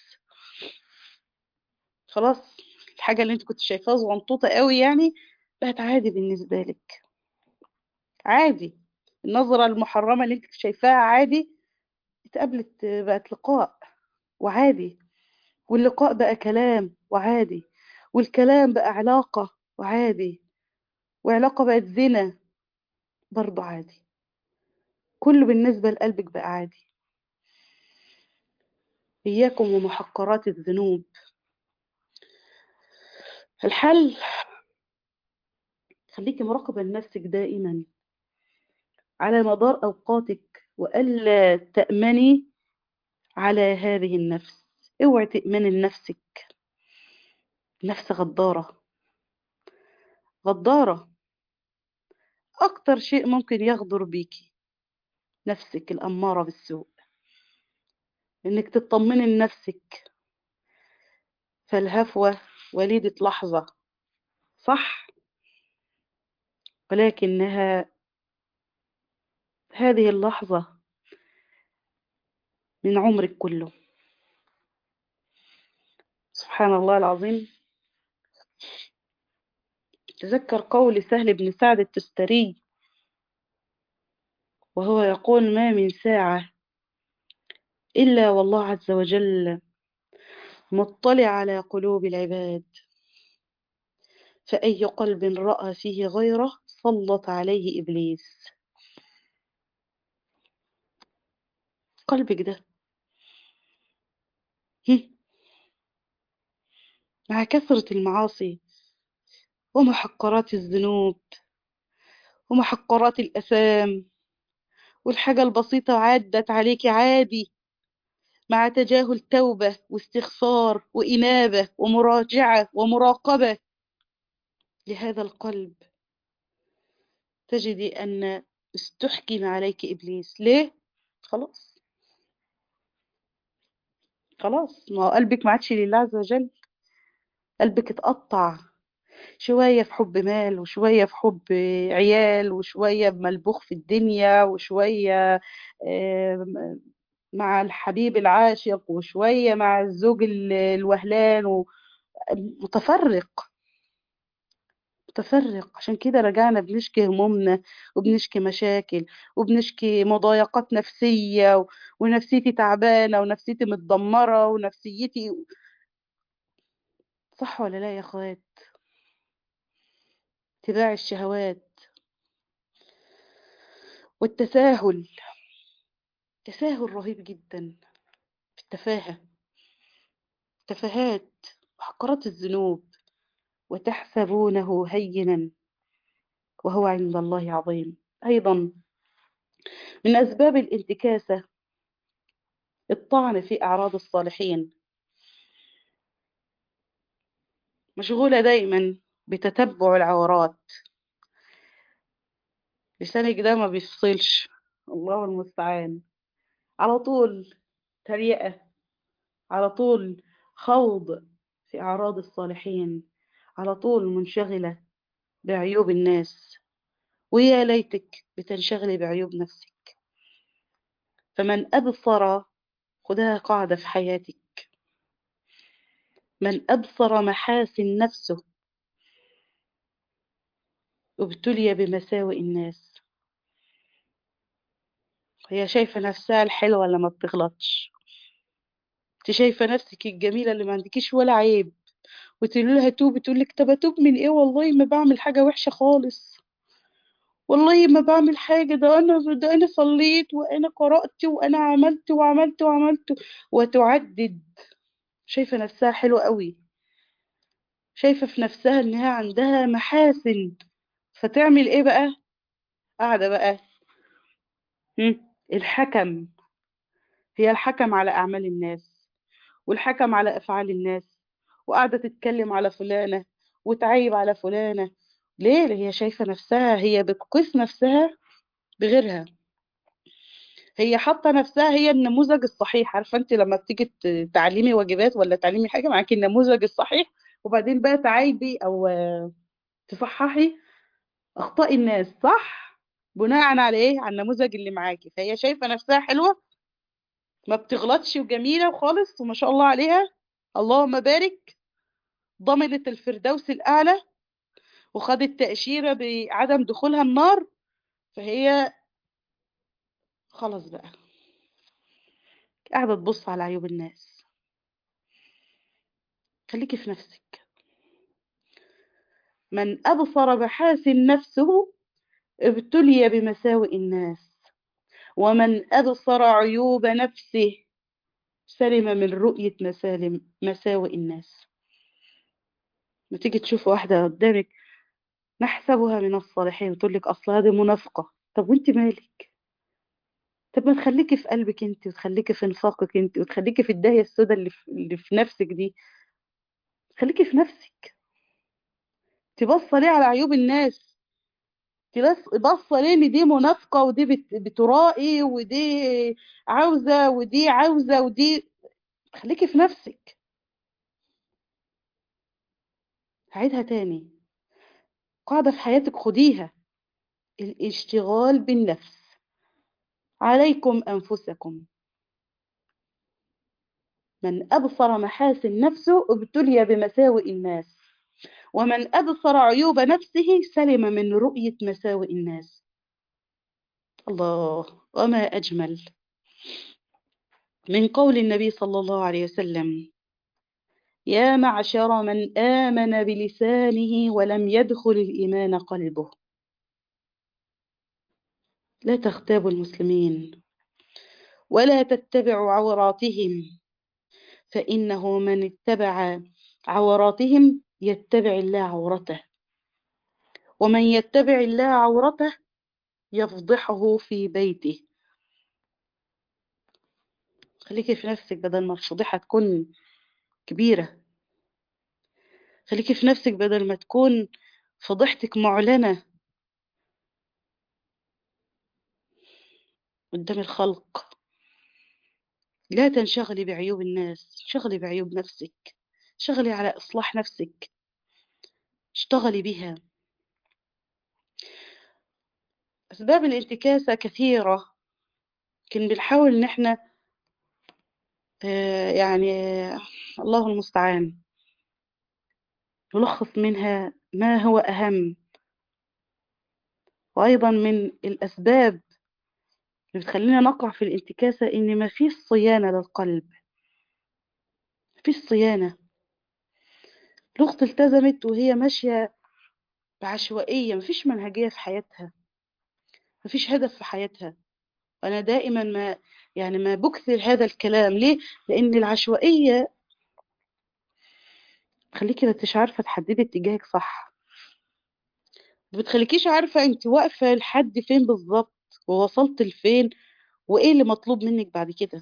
خلاص الحاجة اللي انت كنت شايفاها صغنطوطة قوي يعني بقت عادي بالنسبة لك عادي النظرة المحرمة اللي انت شايفاها عادي اتقابلت بقت لقاء وعادي واللقاء بقى كلام وعادي والكلام بقى علاقة وعادي وعلاقة بقت زنا برضه عادي كله بالنسبة لقلبك بقى عادي إياكم ومحقرات الذنوب الحل خليكي مراقبة لنفسك دائما على مدار أوقاتك وألا تأمني على هذه النفس اوعي تأمني لنفسك نفس غدارة غدارة أكتر شيء ممكن يغدر بيكي نفسك الأمارة بالسوء إنك تطمني لنفسك فالهفوة وليدة لحظة صح ولكنها هذه اللحظة من عمرك كله سبحان الله العظيم تذكر قول سهل بن سعد التستري وهو يقول ما من ساعة إلا والله عز وجل مطلع على قلوب العباد فأي قلب رأى فيه غيره سلط عليه إبليس قلبك ده مع كثرة المعاصي ومحقرات الذنوب ومحقرات الأثام والحاجة البسيطة عدت عليك عادي مع تجاهل توبة واستغفار وإنابة ومراجعة ومراقبة لهذا القلب تجدي أن استحكم عليك إبليس ليه؟ خلاص خلاص ما هو قلبك ما عادش لله عز وجل قلبك اتقطع شوية في حب مال وشوية في حب عيال وشوية ملبوخ في الدنيا وشوية مع الحبيب العاشق وشوية مع الزوج الوهلان متفرق متفرق عشان كده رجعنا بنشكي همومنا وبنشكي مشاكل وبنشكي مضايقات نفسية ونفسيتي تعبانة ونفسيتي متدمرة ونفسيتي صح ولا لا يا اخوات اتباع الشهوات والتساهل تساهل رهيب جدا في التفاهة تفاهات وحقرات الذنوب وتحسبونه هينا وهو عند الله عظيم أيضا من أسباب الانتكاسة الطعن في أعراض الصالحين مشغولة دايما بتتبع العورات لسانك ده ما بيفصلش الله المستعان على طول تريقة على طول خوض في أعراض الصالحين على طول منشغلة بعيوب الناس ويا ليتك بتنشغلي بعيوب نفسك فمن أبصر خدها قاعدة في حياتك من أبصر محاسن نفسه ابتلي بمساوئ الناس هي شايفة نفسها الحلوة اللي ما بتغلطش انت شايفة نفسك الجميلة اللي ما عندكيش ولا عيب وتقول لها توب تقول لك طب اتوب من ايه والله ما بعمل حاجة وحشة خالص والله ما بعمل حاجة ده انا ده انا صليت وانا قرأت وانا عملت وعملت وعملت وتعدد شايفة نفسها حلوة قوي شايفة في نفسها انها عندها محاسن فتعمل ايه بقى قاعدة بقى هم؟ الحكم هي الحكم على أعمال الناس والحكم على أفعال الناس وقاعدة تتكلم على فلانة وتعيب على فلانة ليه هي شايفة نفسها هي بتقيس نفسها بغيرها هي حاطة نفسها هي النموذج الصحيح عارفة انت لما بتيجي ت- تعلمي واجبات ولا تعلمي حاجة معاكي النموذج الصحيح وبعدين بقى تعايبي او آه، تصححي اخطاء الناس صح بناء على ايه على النموذج اللي معاكي فهي شايفة نفسها حلوة ما بتغلطش وجميلة وخالص وما شاء الله عليها اللهم بارك ضمنت الفردوس الأعلى وخدت تأشيرة بعدم دخولها النار فهي خلاص بقى قاعدة تبص على عيوب الناس خليكي في نفسك من أبصر محاسن نفسه ابتلي بمساوئ الناس ومن أبصر عيوب نفسه سلم من رؤية مسالم مساوئ الناس ما تيجي تشوف واحدة قدامك نحسبها من الصالحين وتقول لك أصل هذه منافقة طب وانت مالك طب ما تخليكي في قلبك انت وتخليكي في نفاقك انت وتخليكي في الداهية السوداء اللي في, اللي في نفسك دي خليكي في نفسك تبص ليه على عيوب الناس تبص بص ليه ان دي منافقة ودي بت- بترائي ودي عاوزة ودي عاوزة ودي خليكي في نفسك هعيدها تاني قاعدة في حياتك خديها الاشتغال بالنفس عليكم أنفسكم من أبصر محاسن نفسه ابتلي بمساوئ الناس ومن أبصر عيوب نفسه سلم من رؤية مساوئ الناس الله وما أجمل من قول النبي صلى الله عليه وسلم يا معشر من آمن بلسانه ولم يدخل الإيمان قلبه لا تغتابوا المسلمين ولا تتبعوا عوراتهم فإنه من اتبع عوراتهم يتبع الله عورته ومن يتبع الله عورته يفضحه في بيته خليكي في نفسك بدل ما الفضيحة تكون كبيرة خليكي في نفسك بدل ما تكون فضيحتك معلنة قدام الخلق لا تنشغلي بعيوب الناس شغلي بعيوب نفسك شغلي على إصلاح نفسك اشتغلي بها أسباب الانتكاسة كثيرة لكن بنحاول إن احنا آه، يعني آه، الله المستعان نلخص منها ما هو أهم وأيضا من الأسباب اللي بتخلينا نقع في الانتكاسة إن ما فيش صيانة للقلب ما فيش صيانة الأخت التزمت وهي ماشية بعشوائية ما فيش منهجية في حياتها ما فيش هدف في حياتها وأنا دائما ما يعني ما بكثر هذا الكلام ليه؟ لأن العشوائية تخليكي ما انتش عارفة تحددي اتجاهك صح ما بتخليكيش عارفة انت واقفة لحد فين بالظبط ووصلت لفين وايه اللي مطلوب منك بعد كده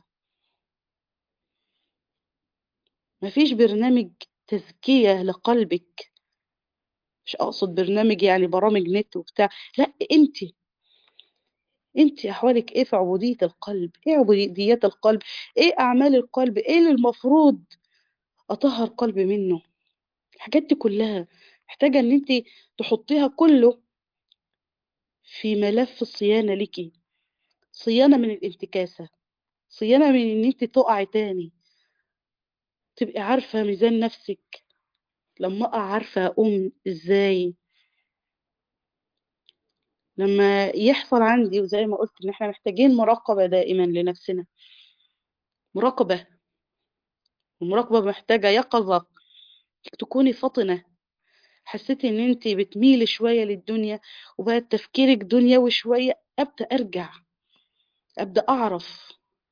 مفيش برنامج تزكية لقلبك مش اقصد برنامج يعني برامج نت وبتاع لا انت انت احوالك ايه في عبودية القلب ايه عبودية القلب ايه اعمال القلب ايه اللي المفروض اطهر قلبي منه الحاجات دي كلها محتاجة ان انت تحطيها كله في ملف الصيانة ليكي صيانة من الانتكاسة صيانة من ان انت تقعي تاني تبقي عارفة ميزان نفسك لما اقع عارفة اقوم ازاي لما يحصل عندي وزي ما قلت ان احنا محتاجين مراقبة دائما لنفسنا مراقبة المراقبة محتاجة يقظة تكوني فطنة حسيتي ان انت بتميلي شوية للدنيا وبقى تفكيرك دنيوي شوية ابدأ ارجع ابدأ اعرف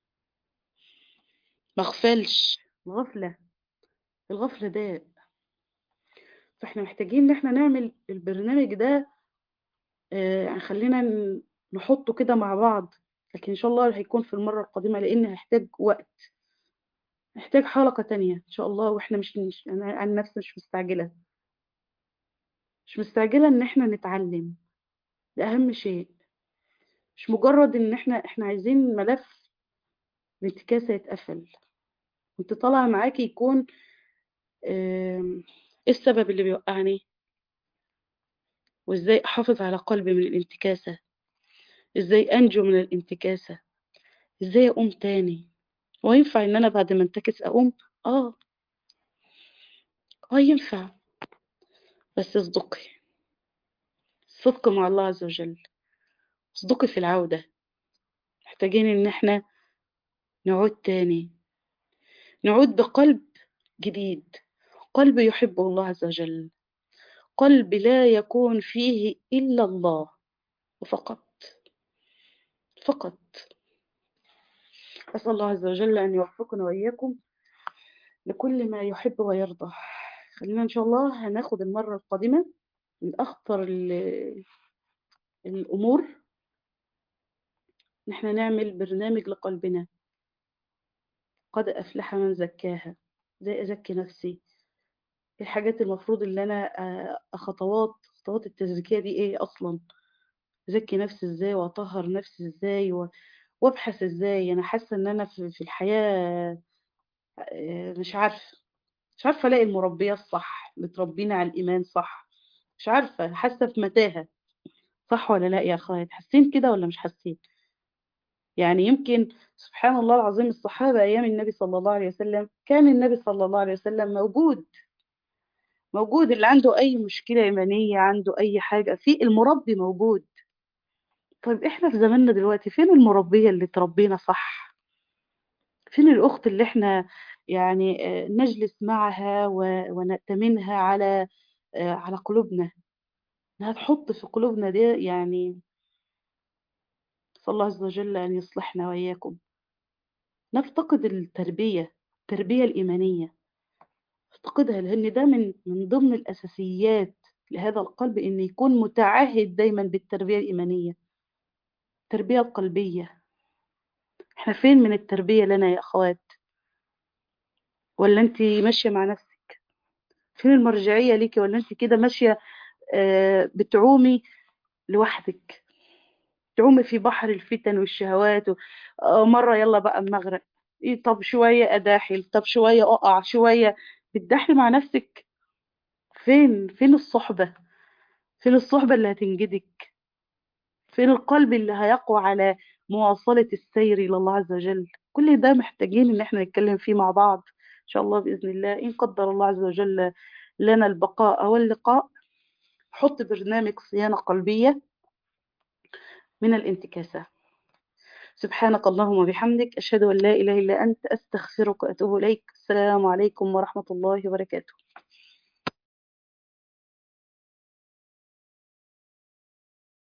مغفلش الغفلة الغفلة داء فاحنا محتاجين ان احنا نعمل البرنامج ده آه، يعني خلينا ن- نحطه كده مع بعض لكن ان شاء الله هيكون في المرة القادمة لان هيحتاج وقت هيحتاج حلقة تانية ان شاء الله واحنا مش, مش انا عن نفسي مش مستعجلة مش مستعجلة ان احنا نتعلم ده اهم شيء مش مجرد ان احنا احنا عايزين ملف الانتكاسة يتقفل وانت طالع معاكي يكون آم، ايه السبب اللي بيوقعني وازاي احافظ على قلبي من الانتكاسة ازاي انجو من الانتكاسة ازاي اقوم تاني هو ينفع ان انا بعد ما انتكس اقوم اه اه ينفع بس اصدقي الصدق مع الله عز وجل اصدقي في العودة محتاجين ان احنا نعود تاني نعود بقلب جديد قلب يحب الله عز وجل قلب لا يكون فيه إلا الله وفقط فقط أسأل الله عز وجل أن يوفقنا وإياكم لكل ما يحب ويرضى خلينا إن شاء الله هناخد المرة القادمة من أخطر ال- الأمور إن إحنا نعمل برنامج لقلبنا قد أفلح من زكاها زي أزكي نفسي إيه الحاجات المفروض اللي أنا آه، خطوات خطوات التزكية دي إيه أصلا أزكي نفسي إزاي وأطهر نفسي إزاي و- وأبحث إزاي أنا حاسة إن أنا في في الحياة آه، مش عارفة مش عارفة ألاقي المربية الصح اللي تربينا على الإيمان صح مش عارفة حاسة في متاهة صح ولا لا يا أخوات حاسين كده ولا مش حاسين يعني يمكن سبحان الله العظيم الصحابة أيام النبي صلى الله عليه وسلم كان النبي صلى الله عليه وسلم موجود موجود اللي عنده أي مشكلة إيمانية عنده أي حاجة في المربي موجود طيب إحنا في زماننا دلوقتي فين المربية اللي تربينا صح فين الأخت اللي إحنا يعني آه، نجلس معها و- ونأتمنها على آه، على قلوبنا إنها تحط في قلوبنا دي يعني صلى الله عز وجل أن يصلحنا وإياكم نفتقد التربية التربية الإيمانية نفتقدها لأن ده من من ضمن الأساسيات لهذا القلب إن يكون متعهد دايما بالتربية الإيمانية التربية القلبية احنا فين من التربية لنا يا أخوات ولا أنت ماشية مع نفسك فين المرجعية ليكي ولا أنت كده ماشية آه، بتعومي لوحدك تعومي في بحر الفتن والشهوات و... آه، مرة يلا بقى المغرب إيه طب شوية أداحل طب شوية أقع شوية بتدحلي مع نفسك فين فين الصحبة فين الصحبة اللي هتنجدك فين القلب اللي هيقوى على مواصلة السير إلى الله عز وجل كل ده محتاجين إن احنا نتكلم فيه مع بعض إن شاء الله بإذن الله إن قدر الله عز وجل لنا البقاء واللقاء حط برنامج صيانة قلبية من الانتكاسة سبحانك اللهم وبحمدك أشهد أن لا إله إلا أنت أستغفرك وأتوب إليك السلام عليكم ورحمة الله وبركاته